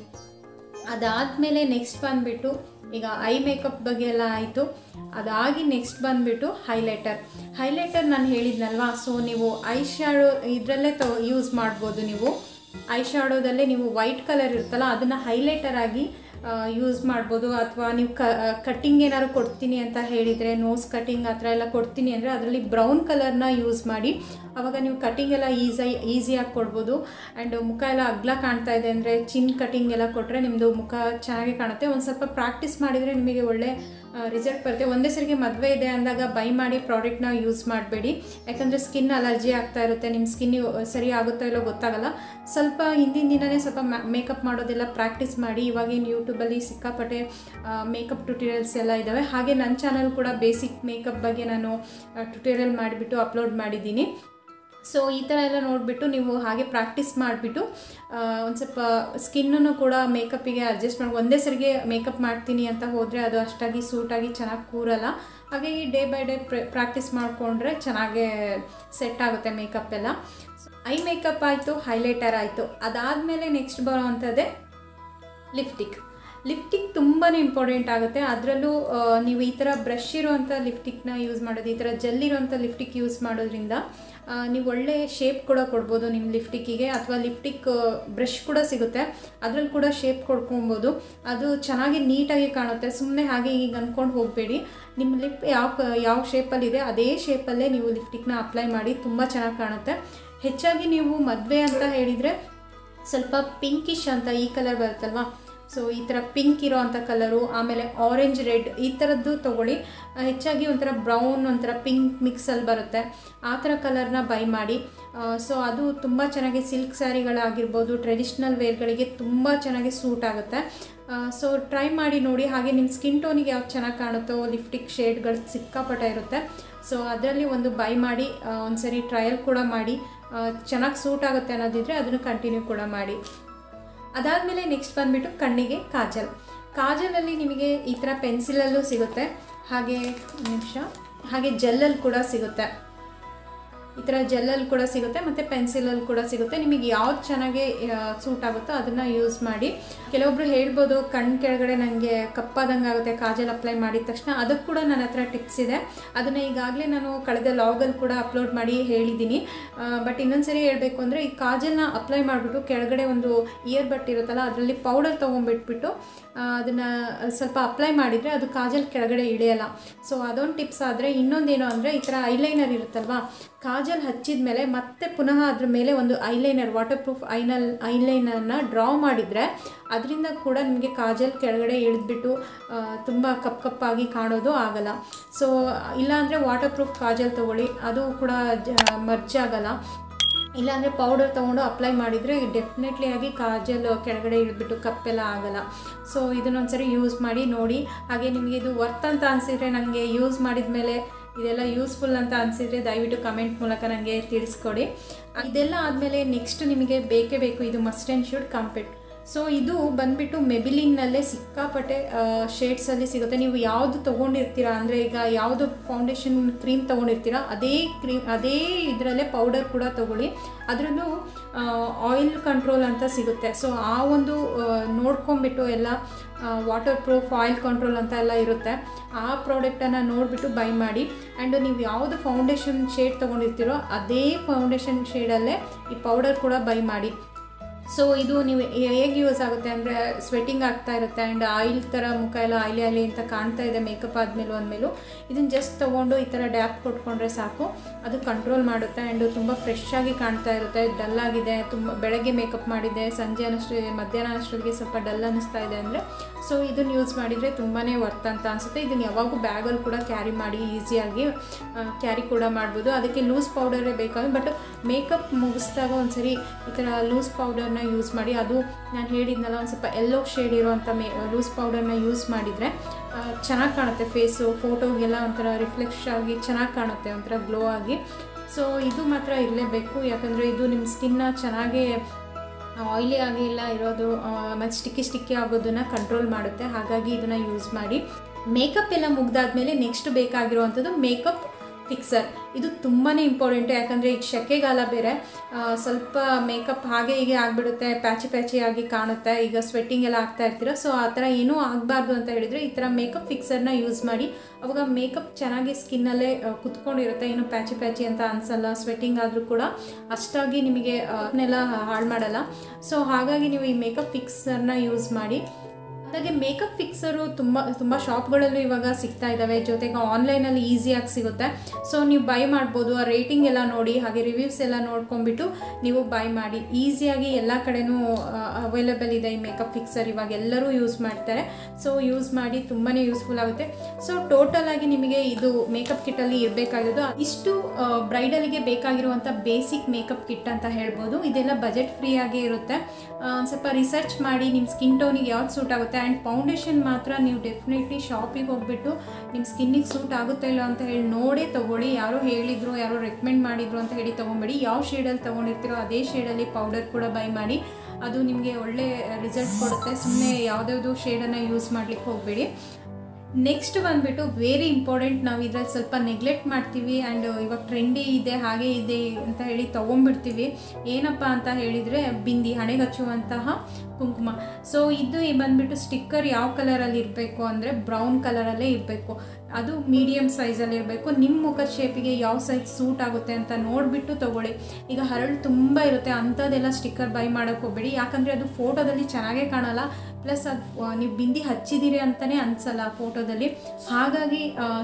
ಅದಾದಮೇಲೆ ನೆಕ್ಸ್ಟ್ ಬಂದುಬಿಟ್ಟು ಈಗ ಐ ಮೇಕಪ್ ಬಗ್ಗೆ ಎಲ್ಲ ಆಯಿತು ಅದಾಗಿ ನೆಕ್ಸ್ಟ್ ಬಂದುಬಿಟ್ಟು ಹೈಲೈಟರ್ ಹೈಲೈಟರ್ ನಾನು ಹೇಳಿದ್ನಲ್ವಾ ಸೊ ನೀವು ಐ ಶ್ಯಾಡೋ ಇದರಲ್ಲೇ ತೊ ಯೂಸ್ ಮಾಡ್ಬೋದು ನೀವು ಐ ಶ್ಯಾಡೋದಲ್ಲೇ ನೀವು ವೈಟ್ ಕಲರ್ ಇರುತ್ತಲ್ಲ ಅದನ್ನು ಹೈಲೈಟರ್ ಆಗಿ ಯೂಸ್ ಮಾಡ್ಬೋದು ಅಥವಾ ನೀವು ಕ ಕಟ್ಟಿಂಗ್ ಏನಾದ್ರು ಕೊಡ್ತೀನಿ ಅಂತ ಹೇಳಿದರೆ ನೋಸ್ ಕಟ್ಟಿಂಗ್ ಆ ಥರ ಎಲ್ಲ ಕೊಡ್ತೀನಿ ಅಂದರೆ ಅದರಲ್ಲಿ ಬ್ರೌನ್ ಕಲರ್ನ ಯೂಸ್ ಮಾಡಿ ಆವಾಗ ನೀವು ಕಟ್ಟಿಂಗ್ ಎಲ್ಲ ಈಸಿ ಈಸಿಯಾಗಿ ಕೊಡ್ಬೋದು ಆ್ಯಂಡ್ ಮುಖ ಎಲ್ಲ ಅಗ್ಲ ಕಾಣ್ತಾ ಇದೆ ಅಂದರೆ ಚಿನ್ ಕಟ್ಟಿಂಗ್ ಎಲ್ಲ ಕೊಟ್ಟರೆ ನಿಮ್ಮದು ಮುಖ ಚೆನ್ನಾಗಿ ಕಾಣುತ್ತೆ ಒಂದು ಸ್ವಲ್ಪ ಪ್ರಾಕ್ಟೀಸ್ ಮಾಡಿದರೆ ನಿಮಗೆ ಒಳ್ಳೆ ರಿಸಲ್ಟ್ ಬರುತ್ತೆ ಒಂದೇ ಸರಿಗೆ ಮದುವೆ ಇದೆ ಅಂದಾಗ ಬೈ ಮಾಡಿ ಪ್ರಾಡಕ್ಟ್ನ ಯೂಸ್ ಮಾಡಬೇಡಿ ಯಾಕಂದರೆ ಸ್ಕಿನ್ ಅಲರ್ಜಿ ಆಗ್ತಾ ಇರುತ್ತೆ ನಿಮ್ಮ ಸ್ಕಿನ್ ಸರಿ ಆಗುತ್ತೋ ಇಲ್ಲೋ ಗೊತ್ತಾಗಲ್ಲ ಸ್ವಲ್ಪ ಹಿಂದಿನ ದಿನವೇ ಸ್ವಲ್ಪ ಮೇಕಪ್ ಮಾಡೋದೆಲ್ಲ ಪ್ರಾಕ್ಟೀಸ್ ಮಾಡಿ ಇವಾಗೇನು ಯೂಟ್ಯೂಬಲ್ಲಿ ಸಿಕ್ಕಾಪಟ್ಟೆ ಮೇಕಪ್ ಟ್ಯುಟೋರಿಯಲ್ಸ್ ಎಲ್ಲ ಇದ್ದಾವೆ ಹಾಗೆ ನನ್ನ ಚಾನಲ್ ಕೂಡ ಬೇಸಿಕ್ ಮೇಕಪ್ ಬಗ್ಗೆ ನಾನು ಟ್ಯುಟೋರಿಯಲ್ ಮಾಡಿಬಿಟ್ಟು ಅಪ್ಲೋಡ್ ಮಾಡಿದ್ದೀನಿ ಸೊ ಈ ಥರ ಎಲ್ಲ ನೋಡಿಬಿಟ್ಟು ನೀವು ಹಾಗೆ ಪ್ರಾಕ್ಟೀಸ್ ಮಾಡಿಬಿಟ್ಟು ಒಂದು ಸ್ವಲ್ಪ ಸ್ಕಿನ್ನನ್ನು ಕೂಡ ಮೇಕಪ್ಪಿಗೆ ಅಡ್ಜಸ್ಟ್ ಮಾಡಿ ಒಂದೇ ಸರಿಗೆ ಮೇಕಪ್ ಮಾಡ್ತೀನಿ ಅಂತ ಹೋದರೆ ಅದು ಅಷ್ಟಾಗಿ ಸೂಟಾಗಿ ಚೆನ್ನಾಗಿ ಕೂರಲ್ಲ ಹಾಗಾಗಿ ಡೇ ಬೈ ಡೇ ಪ್ರಾಕ್ಟೀಸ್ ಮಾಡಿಕೊಂಡ್ರೆ ಚೆನ್ನಾಗೇ ಸೆಟ್ ಆಗುತ್ತೆ ಮೇಕಪ್ ಎಲ್ಲ ಐ ಮೇಕಪ್ ಆಯಿತು ಹೈಲೈಟರ್ ಆಯಿತು ಅದಾದಮೇಲೆ ನೆಕ್ಸ್ಟ್ ಬರೋವಂಥದ್ದೇ ಲಿಫ್ಟಿಕ್ ಲಿಫ್ಟಿಕ್ ತುಂಬಾ ಇಂಪಾರ್ಟೆಂಟ್ ಆಗುತ್ತೆ ಅದರಲ್ಲೂ ನೀವು ಈ ಥರ ಬ್ರಷ್ ಇರೋವಂಥ ಲಿಫ್ಟಿಕ್ನ ಯೂಸ್ ಮಾಡೋದು ಈ ಥರ ಜೆಲ್ ಇರೋವಂಥ ಲಿಫ್ಟಿಕ್ ಯೂಸ್ ಮಾಡೋದ್ರಿಂದ ಆ, ನೀವು ಒಳ್ಳೆ ಶೇಪ್ ಕೂಡ ಕೊಡ್ಬೋದು ನಿಮ್ಮ ಲಿಫ್ಟಿಕ್ಕಿಗೆ ಅಥವಾ ಲಿಫ್ಟಿಕ್ ಬ್ರಷ್ ಕೂಡ ಸಿಗುತ್ತೆ ಅದ್ರಲ್ಲಿ ಕೂಡ ಶೇಪ್ ಕೊಡ್ಕೊಬೋದು ಅದು ಚೆನ್ನಾಗಿ ನೀಟಾಗಿ ಕಾಣುತ್ತೆ ಸುಮ್ಮನೆ ಹಾಗೆ ಈಗ ಅಂದ್ಕೊಂಡು ಹೋಗಬೇಡಿ ನಿಮ್ಮ ಲಿಪ್ ಯಾವ ಕ- ಯಾವ ಶೇಪಲ್ಲಿದೆ ಅದೇ ಶೇಪಲ್ಲೇ ನೀವು ಲಿಫ್ಟಿಕ್ನ ಅಪ್ಲೈ ಮಾಡಿ ತುಂಬ ಚೆನ್ನಾಗಿ ಕಾಣುತ್ತೆ ಹೆಚ್ಚಾಗಿ ನೀವು ಮದುವೆ ಅಂತ ಹೇಳಿದರೆ ಸ್ವಲ್ಪ ಪಿಂಕಿಶ್ ಅಂತ ಈ ಕಲರ್ ಬರುತ್ತಲ್ವಾ ಸೊ ಈ ಥರ ಪಿಂಕ್ ಇರೋ ಅಂಥ ಕಲರು ಆಮೇಲೆ ಆರೆಂಜ್ ರೆಡ್ ಈ ಥರದ್ದು ತೊಗೊಳ್ಳಿ ಆ, ಹೆಚ್ಚಾಗಿ ಒಂಥರ ಬ್ರೌನ್ ಒಂಥರ ಪಿಂಕ್ ಮಿಕ್ಸಲ್ಲಿ ಬರುತ್ತೆ ಆ ಥರ ಕಲರ್ನ ಬೈ ಮಾಡಿ ಸೊ ಅದು ತುಂಬ ಚೆನ್ನಾಗಿ ಸಿಲ್ಕ್ ಸ್ಯಾರಿಗಳಾಗಿರ್ಬೋದು ಟ್ರೆಡಿಷ್ನಲ್ ವೇರ್ಗಳಿಗೆ ತುಂಬ ಚೆನ್ನಾಗಿ ಸೂಟ್ ಆಗುತ್ತೆ ಸೊ ಟ್ರೈ ಮಾಡಿ ನೋಡಿ ಹಾಗೆ ನಿಮ್ಮ ಸ್ಕಿನ್ ಟೋನಿಗೆ ಯಾವ್ದು ಚೆನ್ನಾಗಿ ಕಾಣುತ್ತೋ ಲಿಫ್ಟಿಕ್ ಶೇಡ್ಗಳು ಸಿಕ್ಕಾಪಟ್ಟೆ ಇರುತ್ತೆ ಸೊ ಅದರಲ್ಲಿ ಒಂದು ಬೈ ಮಾಡಿ ಒಂದು ಸರಿ ಟ್ರಯಲ್ ಕೂಡ ಮಾಡಿ ಚೆನ್ನಾಗಿ ಸೂಟ್ ಆಗುತ್ತೆ ಅನ್ನೋದಿದ್ರೆ ಅದನ್ನು ಕಂಟಿನ್ಯೂ ಕೂಡ ಮಾಡಿ ಅದಾದಮೇಲೆ ನೆಕ್ಸ್ಟ್ ಬಂದುಬಿಟ್ಟು ಕಣ್ಣಿಗೆ ಕಾಜಲ್ ಕಾಜಲಲ್ಲಿ ನಿಮಗೆ ಈ ಥರ ಪೆನ್ಸಿಲಲ್ಲೂ ಸಿಗುತ್ತೆ ಹಾಗೆ ನಿಮಿಷ ಹಾಗೆ ಜೆಲ್ಲಲ್ಲಿ ಕೂಡ ಸಿಗುತ್ತೆ ಈ ಥರ ಜೆಲ್ಲಲ್ಲಿ ಕೂಡ ಸಿಗುತ್ತೆ ಮತ್ತು ಪೆನ್ಸಿಲಲ್ಲಿ ಕೂಡ ಸಿಗುತ್ತೆ ನಿಮಗೆ ಯಾವ್ದು ಚೆನ್ನಾಗಿ ಸೂಟ್ ಆಗುತ್ತೋ ಅದನ್ನು ಯೂಸ್ ಮಾಡಿ ಕೆಲವೊಬ್ರು ಹೇಳ್ಬೋದು ಕಣ್ಣು ಕೆಳಗಡೆ ನನಗೆ ಕಪ್ಪಾದಂಗೆ ಆಗುತ್ತೆ ಕಾಜಲ್ ಅಪ್ಲೈ ಮಾಡಿದ ತಕ್ಷಣ ಅದಕ್ಕೆ ಕೂಡ ನನ್ನ ಹತ್ರ ಟಿಪ್ಸ್ ಇದೆ ಅದನ್ನು ಈಗಾಗಲೇ ನಾನು ಕಳೆದ ಲಾಗಲ್ಲಿ ಕೂಡ ಅಪ್ಲೋಡ್ ಮಾಡಿ ಹೇಳಿದ್ದೀನಿ ಬಟ್ ಇನ್ನೊಂದ್ಸರಿ ಹೇಳಬೇಕು ಅಂದರೆ ಈ ಕಾಜಲ್ನ ಅಪ್ಲೈ ಮಾಡಿಬಿಟ್ಟು ಕೆಳಗಡೆ ಒಂದು ಇಯರ್ ಬಟ್ ಇರುತ್ತಲ್ಲ ಅದರಲ್ಲಿ ಪೌಡರ್ ತೊಗೊಂಡ್ಬಿಟ್ಬಿಟ್ಟು ಅದನ್ನು ಸ್ವಲ್ಪ ಅಪ್ಲೈ ಮಾಡಿದರೆ ಅದು ಕಾಜಲ್ ಕೆಳಗಡೆ ಇಳಿಯಲ್ಲ ಸೊ ಅದೊಂದು ಟಿಪ್ಸ್ ಆದರೆ ಇನ್ನೊಂದೇನು ಅಂದರೆ ಈ ಥರ ಐಲೈನರ್ ಇರುತ್ತಲ್ವಾ ಕಾಜಲ್ ಹಚ್ಚಿದ ಮೇಲೆ ಮತ್ತೆ ಪುನಃ ಅದ್ರ ಮೇಲೆ ಒಂದು ಐಲೈನರ್ ವಾಟರ್ ಪ್ರೂಫ್ ಐನಲ್ ಐಲೈನರ್ನ ಡ್ರಾ ಮಾಡಿದರೆ ಅದರಿಂದ ಕೂಡ ನಿಮಗೆ ಕಾಜಲ್ ಕೆಳಗಡೆ ಇಳಿದ್ಬಿಟ್ಟು ತುಂಬ ಕಪ್ ಕಪ್ಪಾಗಿ ಕಾಣೋದು ಆಗಲ್ಲ ಸೊ ಇಲ್ಲಾಂದರೆ ವಾಟರ್ ಪ್ರೂಫ್ ಕಾಜಲ್ ತೊಗೊಳ್ಳಿ ಅದು ಕೂಡ ಮರ್ಜ್ ಆಗಲ್ಲ ಇಲ್ಲಾಂದರೆ ಪೌಡರ್ ತೊಗೊಂಡು ಅಪ್ಲೈ ಮಾಡಿದರೆ ಡೆಫಿನೆಟ್ಲಿ ಆಗಿ ಕಾಜಲ್ ಕೆಳಗಡೆ ಇಳಿದ್ಬಿಟ್ಟು ಕಪ್ಪೆಲ್ಲ ಆಗಲ್ಲ ಸೊ ಇದನ್ನೊಂದ್ಸರಿ ಯೂಸ್ ಮಾಡಿ ನೋಡಿ ಹಾಗೆ ನಿಮಗೆ ಇದು ವರ್ತ್ ಅಂತ ಅನಿಸಿದರೆ ನನಗೆ ಯೂಸ್ ಮಾಡಿದ ಮೇಲೆ ಇದೆಲ್ಲ ಯೂಸ್ಫುಲ್ ಅಂತ ಅನಿಸಿದರೆ ದಯವಿಟ್ಟು ಕಮೆಂಟ್ ಮೂಲಕ ನನಗೆ ತಿಳಿಸ್ಕೊಡಿ ಇದೆಲ್ಲ ಆದಮೇಲೆ ನೆಕ್ಸ್ಟ್ ನಿಮಗೆ ಬೇಕೇ ಬೇಕು ಇದು must and should compact so ಇದು ಬಂದ್ಬಿಟ್ಟು ಮೆಬಿಲಿನ್ನಲ್ಲೇ ಸಿಕ್ಕಾಪಟ್ಟೆ ಶೇಡ್ಸಲ್ಲಿ ಸಿಗುತ್ತೆ ನೀವು ಯಾವುದು ತೊಗೊಂಡಿರ್ತೀರಾ ಅಂದರೆ ಈಗ ಯಾವುದು ಫೌಂಡೇಶನ್ ಕ್ರೀಮ್ ತೊಗೊಂಡಿರ್ತೀರಾ ಅದೇ ಕ್ರೀಮ್ ಅದೇ ಇದರಲ್ಲೇ ಪೌಡರ್ ಕೂಡ ತೊಗೊಳ್ಳಿ ಅದರಲ್ಲೂ ಆಯಿಲ್ ಕಂಟ್ರೋಲ್ ಅಂತ ಸಿಗುತ್ತೆ ಸೊ ಆ ಒಂದು ನೋಡ್ಕೊಂಬಿಟ್ಟು ಎಲ್ಲ ವಾಟರ್ ಪ್ರೂಫ್ ಆಯಿಲ್ ಕಂಟ್ರೋಲ್ ಅಂತ ಎಲ್ಲ ಇರುತ್ತೆ ಆ ಪ್ರಾಡಕ್ಟನ್ನು ನೋಡಿಬಿಟ್ಟು ಬೈ ಮಾಡಿ ಆ್ಯಂಡ್ ನೀವು ಯಾವುದು ಫೌಂಡೇಶನ್ ಶೇಡ್ ತೊಗೊಂಡಿರ್ತೀರೋ ಅದೇ ಫೌಂಡೇಶನ್ ಶೇಡಲ್ಲೇ ಈ ಪೌಡರ್ ಕೂಡ ಬೈ ಮಾಡಿ ಸೊ ಇದು ನೀವು ಹೇಗೆ ಯೂಸ್ ಆಗುತ್ತೆ ಅಂದರೆ ಸ್ವೆಟ್ಟಿಂಗ್ ಆಗ್ತಾ ಇರುತ್ತೆ ಆ್ಯಂಡ್ ಆಯಿಲ್ ಥರ ಮುಖ ಎಲ್ಲ ಆಯಿಲಿ ಆಯಿಲಿ ಅಂತ ಕಾಣ್ತಾ ಇದೆ ಮೇಕಪ್ ಆದಮೇಲೂ ಅಂದಮೇಲೂ ಇದನ್ನು ಜಸ್ಟ್ ತೊಗೊಂಡು ಈ ಥರ ಡ್ಯಾಪ್ ಕೊಟ್ಕೊಂಡ್ರೆ ಸಾಕು ಅದು ಕಂಟ್ರೋಲ್ ಮಾಡುತ್ತೆ ಆ್ಯಂಡ್ ತುಂಬ ಫ್ರೆಶ್ ಆಗಿ ಕಾಣ್ತಾ ಇರುತ್ತೆ ಡಲ್ ಆಗಿದೆ ತುಂಬ ಬೆಳಗ್ಗೆ ಮೇಕಪ್ ಮಾಡಿದೆ ಸಂಜೆ ಅನ್ನಷ್ಟು ಮಧ್ಯಾಹ್ನ ಅಷ್ಟೊತ್ತಿಗೆ ಸ್ವಲ್ಪ ಡಲ್ ಅನ್ನಿಸ್ತಾ ಇದೆ ಅಂದರೆ ಸೊ ಇದನ್ನು ಯೂಸ್ ಮಾಡಿದರೆ ತುಂಬಾ ವರ್ತ್ ಅಂತ ಅನಿಸುತ್ತೆ ಇದನ್ನು ಯಾವಾಗೂ ಬ್ಯಾಗಲ್ಲಿ ಕೂಡ ಕ್ಯಾರಿ ಮಾಡಿ ಈಸಿಯಾಗಿ ಕ್ಯಾರಿ ಕೂಡ ಮಾಡ್ಬೋದು ಅದಕ್ಕೆ ಲೂಸ್ ಪೌಡರೇ ಬೇಕಾಗುತ್ತೆ ಬಟ್ ಮೇಕಪ್ ಮುಗಿಸಿದಾಗ ಒಂದ್ಸರಿ ಈ ಥರ ಲೂಸ್ ಪೌಡರ್ನ ಯೂಸ್ ಮಾಡಿ ಅದು ನಾನು ಹೇಳಿದ್ನಲ್ಲ ಒಂದು ಸ್ವಲ್ಪ ಎಲ್ಲೋ ಶೇಡ್ ಇರೋವಂಥ ಮೇ ಲೂಸ್ ಪೌಡರ್ನ ಯೂಸ್ ಮಾಡಿದರೆ ಚೆನ್ನಾಗಿ ಕಾಣುತ್ತೆ ಫೇಸು ಫೋಟೋಗೆಲ್ಲ ಒಂಥರ ರಿಫ್ಲೆಕ್ಶ್ ಆಗಿ ಚೆನ್ನಾಗಿ ಕಾಣುತ್ತೆ ಒಂಥರ ಗ್ಲೋ ಆಗಿ ಸೊ ಇದು ಮಾತ್ರ ಇರಲೇಬೇಕು ಯಾಕಂದರೆ ಇದು ನಿಮ್ಮ ಸ್ಕಿನ್ನ ಚೆನ್ನಾಗೇ ಆಯಿಲಿ ಆಗಿ ಇಲ್ಲ ಇರೋದು ಮತ್ತು ಸ್ಟಿಕ್ಕಿ ಸ್ಟಿಕ್ಕಿ ಆಗೋದನ್ನು ಕಂಟ್ರೋಲ್ ಮಾಡುತ್ತೆ ಹಾಗಾಗಿ ಇದನ್ನು ಯೂಸ್ ಮಾಡಿ ಮೇಕಪ್ ಎಲ್ಲ ಮುಗ್ದಾದ್ಮೇಲೆ ನೆಕ್ಸ್ಟ್ ಬೇಕಾಗಿರುವಂಥದ್ದು ಮೇಕಪ್ ಫಿಕ್ಸರ್ ಇದು ತುಂಬಾ ಇಂಪಾರ್ಟೆಂಟು ಯಾಕಂದರೆ ಈಗ ಸೆಕೆಗಾಲ ಬೇರೆ ಸ್ವಲ್ಪ ಮೇಕಪ್ ಹಾಗೆ ಹೀಗೆ ಆಗಿಬಿಡುತ್ತೆ ಪ್ಯಾಚಿ ಪ್ಯಾಚಿ ಆಗಿ ಕಾಣುತ್ತೆ ಈಗ ಸ್ವೆಟ್ಟಿಂಗ್ ಎಲ್ಲ ಆಗ್ತಾ ಇರ್ತೀರ ಸೊ ಆ ಥರ ಏನೂ ಆಗಬಾರ್ದು ಅಂತ ಹೇಳಿದರೆ ಈ ಥರ ಮೇಕಪ್ ಫಿಕ್ಸರ್ನ ಯೂಸ್ ಮಾಡಿ ಅವಾಗ ಮೇಕಪ್ ಚೆನ್ನಾಗಿ ಸ್ಕಿನ್ನಲ್ಲೇ ಕುತ್ಕೊಂಡಿರುತ್ತೆ ಏನು ಪ್ಯಾಚಿ ಪ್ಯಾಚಿ ಅಂತ ಅನಿಸಲ್ಲ ಸ್ವೆಟ್ಟಿಂಗ್ ಆದರೂ ಕೂಡ ಅಷ್ಟಾಗಿ ನಿಮಗೆ ಅದನ್ನೆಲ್ಲ ಹಾಳು ಮಾಡಲ್ಲ ಸೊ ಹಾಗಾಗಿ ನೀವು ಈ ಮೇಕಪ್ ಫಿಕ್ಸರ್ನ ಯೂಸ್ ಮಾಡಿ ಹಾಗೆ ಮೇಕಪ್ ಫಿಕ್ಸರು ತುಂಬ ತುಂಬ ಶಾಪ್ಗಳಲ್ಲೂ ಇವಾಗ ಸಿಗ್ತಾ ಇದ್ದಾವೆ ಜೊತೆಗೆ ಆನ್ಲೈನಲ್ಲಿ ಈಸಿಯಾಗಿ ಸಿಗುತ್ತೆ ಸೊ ನೀವು ಬೈ ಮಾಡ್ಬೋದು ಆ ರೇಟಿಂಗ್ ಎಲ್ಲ ನೋಡಿ ಹಾಗೆ ರಿವ್ಯೂಸ್ ಎಲ್ಲ ನೋಡ್ಕೊಂಡ್ಬಿಟ್ಟು ನೀವು ಬೈ ಮಾಡಿ ಈಸಿಯಾಗಿ ಎಲ್ಲ ಕಡೆನೂ ಅವೈಲೇಬಲ್ ಇದೆ ಈ ಮೇಕಪ್ ಫಿಕ್ಸರ್ ಇವಾಗ ಎಲ್ಲರೂ ಯೂಸ್ ಮಾಡ್ತಾರೆ ಸೊ ಯೂಸ್ ಮಾಡಿ ತುಂಬಾ ಯೂಸ್ಫುಲ್ ಆಗುತ್ತೆ ಸೊ ಟೋಟಲ್ ಆಗಿ ನಿಮಗೆ ಇದು ಮೇಕಪ್ ಕಿಟ್ಟಲ್ಲಿ ಇರಬೇಕಾಗಿರೋದು ಇಷ್ಟು ಬ್ರೈಡಲ್ಗೆ ಬೇಕಾಗಿರುವಂಥ ಬೇಸಿಕ್ ಮೇಕಪ್ ಕಿಟ್ ಅಂತ ಹೇಳ್ಬೋದು ಇದೆಲ್ಲ ಬಜೆಟ್ ಫ್ರೀ ಆಗೇ ಇರುತ್ತೆ ಒಂದು ಸ್ವಲ್ಪ ರಿಸರ್ಚ್ ಮಾಡಿ ನಿಮ್ಮ ಸ್ಕಿನ್ ಟೋನಿಗೆ ಯಾವ್ದು ಸೂಟ್ ಆಗುತ್ತೆ ಆ್ಯಂಡ್ ಫೌಂಡೇಶನ್ ಮಾತ್ರ ನೀವು ಡೆಫಿನೆಟ್ಲಿ ಶಾಪಿಗೆ ಹೋಗ್ಬಿಟ್ಟು ನಿಮ್ಮ ಸ್ಕಿನ್ನಿಗೆ ಸೂಟ್ ಆಗುತ್ತಾ ಇಲ್ಲ ಅಂತ ಹೇಳಿ ನೋಡೇ ತೊಗೊಳ್ಳಿ ಯಾರೋ ಹೇಳಿದ್ರು ಯಾರೋ ರೆಕಮೆಂಡ್ ಮಾಡಿದ್ರು ಅಂತ ಹೇಳಿ ತೊಗೊಂಬೇಡಿ ಯಾವ ಶೇಡಲ್ಲಿ ತೊಗೊಂಡಿರ್ತೀರೋ ಅದೇ ಶೇಡಲ್ಲಿ ಪೌಡರ್ ಕೂಡ ಬೈ ಮಾಡಿ ಅದು ನಿಮಗೆ ಒಳ್ಳೆ ರಿಸಲ್ಟ್ ಕೊಡುತ್ತೆ ಸುಮ್ಮನೆ ಯಾವುದ್ಯಾವುದು ಶೇಡನ್ನು ಯೂಸ್ ಮಾಡಲಿಕ್ಕೆ ಹೋಗಬೇಡಿ ನೆಕ್ಸ್ಟ್ ಬಂದುಬಿಟ್ಟು ವೆರಿ ಇಂಪಾರ್ಟೆಂಟ್ ನಾವು ಇದ್ರಲ್ಲಿ ಸ್ವಲ್ಪ ನೆಗ್ಲೆಕ್ಟ್ ಮಾಡ್ತೀವಿ ಆ್ಯಂಡ್ ಇವಾಗ ಟ್ರೆಂಡಿ ಇದೆ ಹಾಗೆ ಇದೆ ಅಂತ ಹೇಳಿ ತೊಗೊಂಡ್ಬಿಡ್ತೀವಿ ಏನಪ್ಪ ಅಂತ ಹೇಳಿದರೆ ಬಿಂದಿ ಹಣೆಗೆ ಹಚ್ಚುವಂತಹ ಕುಂಕುಮ ಸೊ ಇದು ಬಂದುಬಿಟ್ಟು ಸ್ಟಿಕ್ಕರ್ ಯಾವ ಕಲರಲ್ಲಿ ಇರಬೇಕು ಅಂದರೆ ಬ್ರೌನ್ ಕಲರಲ್ಲೇ ಇರಬೇಕು ಅದು ಮೀಡಿಯಮ್ ಸೈಜಲ್ಲಿ ಇರಬೇಕು ನಿಮ್ಮ ಮುಖದ ಶೇಪಿಗೆ ಯಾವ ಸೈಜ್ ಸೂಟ್ ಆಗುತ್ತೆ ಅಂತ ನೋಡಿಬಿಟ್ಟು ತೊಗೊಳ್ಳಿ ಈಗ ಹರಳು ತುಂಬ ಇರುತ್ತೆ ಅಂಥದ್ದೆಲ್ಲ ಸ್ಟಿಕ್ಕರ್ ಬೈ ಮಾಡೋಕ್ಕೆ ಹೋಗ್ಬೇಡಿ ಯಾಕಂದರೆ ಅದು ಫೋಟೋದಲ್ಲಿ ಚೆನ್ನಾಗೇ ಕಾಣಲ್ಲ ಪ್ಲಸ್ ಅದು ನೀವು ಬಿಂದಿ ಹಚ್ಚಿದ್ದೀರಿ ಅಂತಲೇ ಅನಿಸಲ್ಲ ಫೋಟೋದಲ್ಲಿ ಹಾಗಾಗಿ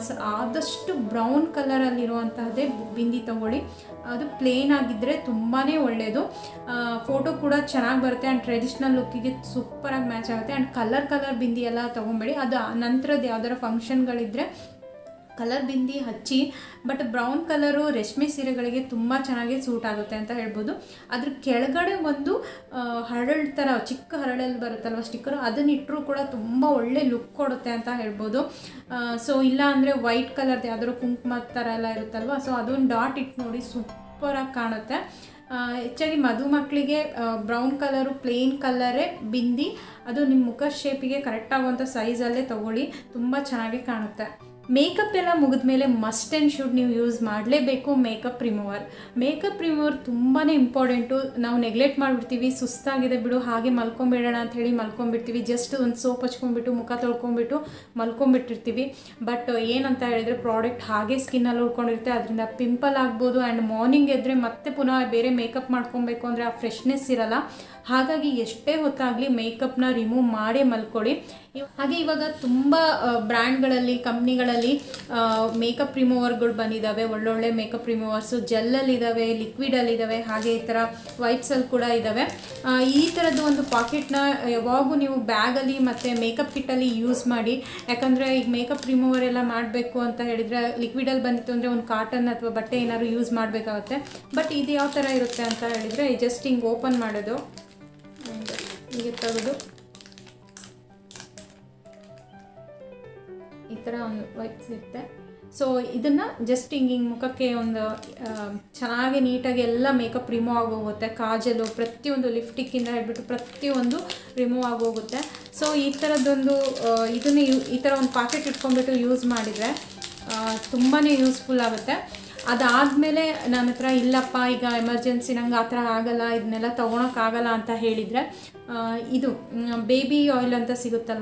ಆದಷ್ಟು ಬ್ರೌನ್ ಕಲರಲ್ಲಿರುವಂತಹದ್ದೇ ಬಿಂದಿ ತೊಗೊಳ್ಳಿ ಅದು ಪ್ಲೇನ್ ಆಗಿದ್ದರೆ ತುಂಬಾ ಒಳ್ಳೆಯದು ಫೋಟೋ ಕೂಡ ಚೆನ್ನಾಗಿ ಬರುತ್ತೆ ಆ್ಯಂಡ್ ಟ್ರೆಡಿಷ್ನಲ್ ಲುಕ್ಕಿಗೆ ಸೂಪರಾಗಿ ಮ್ಯಾಚ್ ಆಗುತ್ತೆ ಆ್ಯಂಡ್ ಕಲರ್ ಕಲರ್ ಬಿಂದಿ ಎಲ್ಲ ತೊಗೊಬೇಡಿ ಅದು ನಂತರದ್ದು ಯಾವ್ದಾರ ಫಂಕ್ಷನ್ಗಳಿದ್ರೆ ಕಲರ್ ಬಿಂದಿ ಹಚ್ಚಿ ಬಟ್ ಬ್ರೌನ್ ಕಲರು ರೇಷ್ಮೆ ಸೀರೆಗಳಿಗೆ ತುಂಬ ಚೆನ್ನಾಗಿ ಸೂಟ್ ಆಗುತ್ತೆ ಅಂತ ಹೇಳ್ಬೋದು ಅದ್ರ ಕೆಳಗಡೆ ಒಂದು ಹರಳು ಥರ ಚಿಕ್ಕ ಹರಳಲ್ಲಿ ಬರುತ್ತಲ್ವ ಸ್ಟಿಕ್ಕರು ಅದನ್ನ ಇಟ್ಟರೂ ಕೂಡ ತುಂಬ ಒಳ್ಳೆ ಲುಕ್ ಕೊಡುತ್ತೆ ಅಂತ ಹೇಳ್ಬೋದು ಸೊ ಇಲ್ಲ ಅಂದರೆ ವೈಟ್ ಕಲರ್ದು ಯಾವ್ದಾದ್ರು ಕುಂಕುಮ ಥರ ಎಲ್ಲ ಇರುತ್ತಲ್ವ ಸೊ ಅದೊಂದು ಡಾಟ್ ಇಟ್ಟು ನೋಡಿ ಸೂಪರಾಗಿ ಕಾಣುತ್ತೆ ಹೆಚ್ಚಾಗಿ ಮದುಮಕ್ಕಳಿಗೆ ಬ್ರೌನ್ ಕಲರು ಪ್ಲೇನ್ ಕಲರೇ ಬಿಂದಿ ಅದು ನಿಮ್ಮ ಮುಖ ಶೇಪಿಗೆ ಕರೆಕ್ಟ್ ಆಗುವಂಥ ಸೈಜಲ್ಲೇ ತೊಗೊಳ್ಳಿ ತುಂಬ ಚೆನ್ನಾಗಿ ಕಾಣುತ್ತೆ ಮೇಕಪ್ ಎಲ್ಲ ಮುಗಿದ ಮೇಲೆ ಮಸ್ಟ್ ಆ್ಯಂಡ್ ಶುಡ್ ನೀವು ಯೂಸ್ ಮಾಡಲೇಬೇಕು ಮೇಕಪ್ ರಿಮೂವರ್ ಮೇಕಪ್ ರಿಮೂವರ್ ತುಂಬಾ ಇಂಪಾರ್ಟೆಂಟು ನಾವು ನೆಗ್ಲೆಕ್ಟ್ ಮಾಡಿಬಿಡ್ತೀವಿ ಸುಸ್ತಾಗಿದೆ ಬಿಡು ಹಾಗೆ ಮಲ್ಕೊಂಬಿಡೋಣ ಅಂತ ಹೇಳಿ ಮಲ್ಕೊಂಬಿಡ್ತೀವಿ ಜಸ್ಟ್ ಒಂದು ಸೋಪ್ ಹಚ್ಕೊಂಡ್ಬಿಟ್ಟು ಮುಖ ತೊಳ್ಕೊಂಬಿಟ್ಟು ಮಲ್ಕೊಂಬಿಟ್ಟಿರ್ತೀವಿ ಬಟ್ ಏನಂತ ಹೇಳಿದರೆ ಪ್ರಾಡಕ್ಟ್ ಹಾಗೆ ಸ್ಕಿನ್ನಲ್ಲಿ ಉಳ್ಕೊಂಡಿರುತ್ತೆ ಅದರಿಂದ ಪಿಂಪಲ್ ಆಗ್ಬೋದು ಆ್ಯಂಡ್ ಮಾರ್ನಿಂಗ್ ಎದ್ದರೆ ಮತ್ತೆ ಪುನಃ ಬೇರೆ ಮೇಕಪ್ ಮಾಡ್ಕೊಬೇಕು ಅಂದರೆ ಆ ಫ್ರೆಶ್ನೆಸ್ ಇರಲ್ಲ ಹಾಗಾಗಿ ಎಷ್ಟೇ ಹೊತ್ತಾಗಲಿ ಮೇಕಪ್ನ ರಿಮೂವ್ ಮಾಡೇ ಮಲ್ಕೊಳ್ಳಿ ಹಾಗೆ ಇವಾಗ ತುಂಬ ಬ್ರ್ಯಾಂಡ್ಗಳಲ್ಲಿ ಕಂಪ್ನಿಗಳಲ್ಲಿ ಮೇಕಪ್ ರಿಮೂವರ್ಗಳು ಬಂದಿದ್ದಾವೆ ಒಳ್ಳೊಳ್ಳೆ ಮೇಕಪ್ ರಿಮೂವರ್ಸು ಜೆಲ್ಲಲ್ಲಿದ್ದಾವೆ ಲಿಕ್ವಿಡಲ್ಲಿದ್ದಾವೆ ಹಾಗೆ ಈ ಥರ ವೈಪ್ಸಲ್ಲಿ ಕೂಡ ಇದ್ದಾವೆ ಈ ಥರದ್ದು ಒಂದು ಪಾಕೆಟ್ನ ಯಾವಾಗೂ ನೀವು ಬ್ಯಾಗಲ್ಲಿ ಮತ್ತು ಮೇಕಪ್ ಕಿಟ್ಟಲ್ಲಿ ಯೂಸ್ ಮಾಡಿ ಯಾಕಂದರೆ ಈಗ ಮೇಕಪ್ ರಿಮೂವರ್ ಎಲ್ಲ ಮಾಡಬೇಕು ಅಂತ ಹೇಳಿದರೆ ಲಿಕ್ವಿಡಲ್ಲಿ ಬಂದಿತ್ತು ಅಂದರೆ ಒಂದು ಕಾಟನ್ ಅಥವಾ ಬಟ್ಟೆ ಏನಾದ್ರು ಯೂಸ್ ಮಾಡಬೇಕಾಗುತ್ತೆ ಬಟ್ ಇದು ಯಾವ ಥರ ಇರುತ್ತೆ ಅಂತ ಹೇಳಿದರೆ ಜಸ್ಟ್ ಹಿಂಗೆ ಓಪನ್ ಮಾಡೋದು ಹೀಗೆ ತೆಗೆದು ಈ ಥರ ಒಂದು ವೈಪ್ಸ್ ಇರುತ್ತೆ ಸೊ ಇದನ್ನು ಜಸ್ಟ್ ಹಿಂಗೆ ಹಿಂಗೆ ಮುಖಕ್ಕೆ ಒಂದು ಚೆನ್ನಾಗಿ ನೀಟಾಗಿ ಎಲ್ಲ ಮೇಕಪ್ ರಿಮೂವ್ ಆಗೋಗುತ್ತೆ ಕಾಜಲು ಪ್ರತಿಯೊಂದು ಲಿಫ್ಟಿಕ್ಕಿಂದ ಹಿಡ್ಬಿಟ್ಟು ಪ್ರತಿಯೊಂದು ರಿಮೂವ್ ಆಗೋಗುತ್ತೆ ಸೊ ಈ ಥರದ್ದೊಂದು ಇದನ್ನು ಯೂ ಈ ಥರ ಒಂದು ಪಾಕೆಟ್ ಇಟ್ಕೊಂಡ್ಬಿಟ್ಟು ಯೂಸ್ ಮಾಡಿದರೆ ತುಂಬಾ ಯೂಸ್ಫುಲ್ ಆಗುತ್ತೆ ಅದಾದಮೇಲೆ ನನ್ನ ಹತ್ರ ಇಲ್ಲಪ್ಪ ಈಗ ಎಮರ್ಜೆನ್ಸಿ ನಂಗೆ ಆ ಥರ ಆಗಲ್ಲ ಇದನ್ನೆಲ್ಲ ತೊಗೊಳಕ್ಕಾಗಲ್ಲ ಅಂತ ಹೇಳಿದರೆ ಇದು ಬೇಬಿ ಆಯಿಲ್ ಅಂತ ಸಿಗುತ್ತಲ್ವ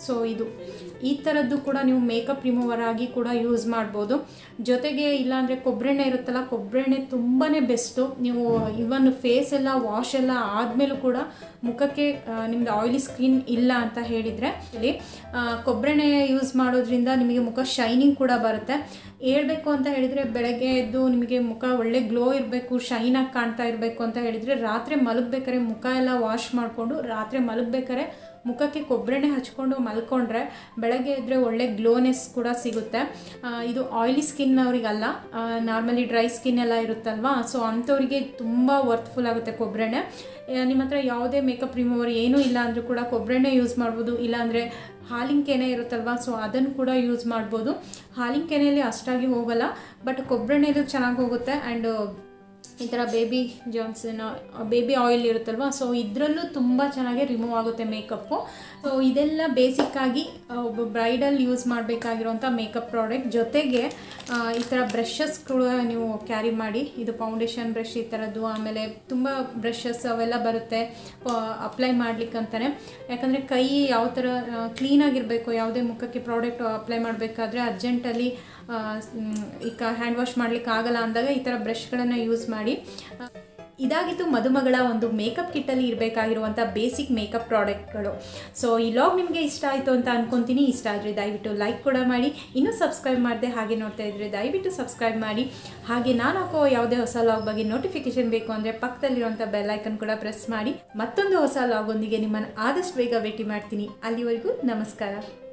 ಸೊ ಇದು ಈ ಥರದ್ದು ಕೂಡ ನೀವು ಮೇಕಪ್ ರಿಮೂವರ್ ಆಗಿ ಕೂಡ ಯೂಸ್ ಮಾಡ್ಬೋದು ಜೊತೆಗೆ ಇಲ್ಲಾಂದರೆ ಕೊಬ್ಬರೆಣ್ಣೆ ಇರುತ್ತಲ್ಲ ಕೊಬ್ಬರೆಣ್ಣೆ ತುಂಬಾ ಬೆಸ್ಟು ನೀವು ಇವನ್ ಫೇಸ್ ಎಲ್ಲ ವಾಶ್ ಎಲ್ಲ ಆದಮೇಲೂ ಕೂಡ ಮುಖಕ್ಕೆ ನಿಮ್ಗೆ ಆಯಿಲಿ ಸ್ಕಿನ್ ಇಲ್ಲ ಅಂತ ಹೇಳಿದರೆ ಇಲ್ಲಿ ಕೊಬ್ಬರೆಣ್ಣೆ ಯೂಸ್ ಮಾಡೋದ್ರಿಂದ ನಿಮಗೆ ಮುಖ ಶೈನಿಂಗ್ ಕೂಡ ಬರುತ್ತೆ ಹೇಳ್ಬೇಕು ಅಂತ ಹೇಳಿದರೆ ಬೆಳಗ್ಗೆ ಎದ್ದು ನಿಮಗೆ ಮುಖ ಒಳ್ಳೆ ಗ್ಲೋ ಇರಬೇಕು ಶೈನಾಗಿ ಕಾಣ್ತಾ ಇರಬೇಕು ಅಂತ ಹೇಳಿದರೆ ರಾತ್ರಿ ಮಲಗಬೇಕಾದ್ರೆ ಮುಖ ಎಲ್ಲ ವಾಶ್ ಮಾಡಿಕೊಂಡು ರಾತ್ರಿ ಮಲಗಬೇಕಾದ್ರೆ ಮುಖಕ್ಕೆ ಕೊಬ್ಬರೆಣ್ಣೆ ಹಚ್ಕೊಂಡು ಮಲ್ಕೊಂಡ್ರೆ ಬೆಳಗ್ಗೆ ಎದ್ದರೆ ಒಳ್ಳೆ ಗ್ಲೋನೆಸ್ ಕೂಡ ಸಿಗುತ್ತೆ ಆ, ಇದು ಆಯಿಲಿ ಸ್ಕಿನ್ ಅವರಿಗಲ್ಲ ನಾರ್ಮಲಿ ಡ್ರೈ ಸ್ಕಿನ್ ಎಲ್ಲ ಇರುತ್ತಲ್ವಾ ಸೊ ಅಂಥವ್ರಿಗೆ ತುಂಬ ವರ್ತ್ಫುಲ್ ಆಗುತ್ತೆ ಕೊಬ್ಬರೆಣ್ಣೆ ನಿಮ್ಮ ಹತ್ರ ಯಾವುದೇ ಮೇಕಪ್ ರಿಮೂವರ್ ಏನೂ ಇಲ್ಲ ಅಂದರೂ ಕೂಡ ಕೊಬ್ಬರೆಣ್ಣೆ ಯೂಸ್ ಮಾಡ್ಬೋದು ಇಲ್ಲಾಂದರೆ ಹಾಲಿನ ಕೆನೆ ಇರುತ್ತಲ್ವಾ ಸೊ ಅದನ್ನು ಕೂಡ ಯೂಸ್ ಮಾಡ್ಬೋದು ಹಾಲಿನ ಕೆನೆಯಲ್ಲಿ ಅಷ್ಟಾಗಿ ಹೋಗಲ್ಲ ಬಟ್ ಕೊಬ್ಬರೆಣ್ಣೆದು ಚೆನ್ನಾಗಿ ಹೋಗುತ್ತೆ ಆ್ಯಂಡ್ ಈ ಥರ ಬೇಬಿ ಜಾನ್ಸನ್ ಬೇಬಿ ಆಯಿಲ್ ಇರುತ್ತಲ್ವ ಸೊ ಇದರಲ್ಲೂ ತುಂಬ ಚೆನ್ನಾಗಿ ರಿಮೂವ್ ಆಗುತ್ತೆ ಮೇಕಪ್ಪು ಸೊ ಇದೆಲ್ಲ ಬೇಸಿಕ್ಕಾಗಿ ಒಬ್ಬ ಬ್ರೈಡಲ್ ಯೂಸ್ ಮಾಡಬೇಕಾಗಿರುವಂಥ ಮೇಕಪ್ ಪ್ರಾಡಕ್ಟ್ ಜೊತೆಗೆ ಆ, ಈ ಥರ ಬ್ರಷಸ್ ಕೂಡ ನೀವು ಕ್ಯಾರಿ ಮಾಡಿ ಇದು ಫೌಂಡೇಶನ್ ಬ್ರಷ್ ಈ ಥರದ್ದು ಆಮೇಲೆ ತುಂಬ ಬ್ರಷಸ್ ಅವೆಲ್ಲ ಬರುತ್ತೆ ಅಪ್ಲೈ ಮಾಡ್ಲಿಕ್ಕಂತಾನೆ ಯಾಕಂದರೆ ಕೈ ಯಾವ ಥರ ಕ್ಲೀನಾಗಿರಬೇಕು ಯಾವುದೇ ಮುಖಕ್ಕೆ ಪ್ರಾಡಕ್ಟ್ ಅಪ್ಲೈ ಮಾಡಬೇಕಾದ್ರೆ ಅರ್ಜೆಂಟಲ್ಲಿ ಆ, ಮ್, ಈಗ ಹ್ಯಾಂಡ್ ವಾಶ್ ಮಾಡ್ಲಿಕ್ಕೆ ಆಗಲ್ಲ ಅಂದಾಗ ಈ ಥರ ಬ್ರಷ್ಗಳನ್ನು ಯೂಸ್ ಮಾಡಿ ಆ, ಇದಾಗಿತ್ತು ಮದುಮಗಳ ಒಂದು ಮೇಕಪ್ ಕಿಟ್ಟಲ್ಲಿ ಇರಬೇಕಾಗಿರುವಂಥ ಬೇಸಿಕ್ ಮೇಕಪ್ ಪ್ರಾಡಕ್ಟ್ಗಳು ಸೊ ಈ ಲಾಗ್ ನಿಮಗೆ ಇಷ್ಟ ಆಯಿತು ಅಂತ ಅನ್ಕೊತೀನಿ ಇಷ್ಟ ಆದರೆ ದಯವಿಟ್ಟು ಲೈಕ್ ಕೂಡ ಮಾಡಿ ಇನ್ನೂ ಸಬ್ಸ್ಕ್ರೈಬ್ ಮಾಡದೆ ಹಾಗೆ ನೋಡ್ತಾ ಇದ್ದರೆ ದಯವಿಟ್ಟು ಸಬ್ಸ್ಕ್ರೈಬ್ ಮಾಡಿ ಹಾಗೆ ನಾನು ಹಾಕೋ ಯಾವುದೇ ಹೊಸ ಲಾಗ್ ಬಗ್ಗೆ ನೋಟಿಫಿಕೇಶನ್ ಬೇಕು ಅಂದರೆ ಪಕ್ಕದಲ್ಲಿರುವಂಥ ಬೆಲ್ ಐಕನ್ ಕೂಡ ಪ್ರೆಸ್ ಮಾಡಿ ಮತ್ತೊಂದು ಹೊಸ ಲಾಗ್ ಒಂದಿಗೆ ನಿಮ್ಮನ್ನು ಆದಷ್ಟು ಬೇಗ ಭೇಟಿ ಮಾಡ್ತೀನಿ ಅಲ್ಲಿವರೆಗೂ ನಮಸ್ಕಾರ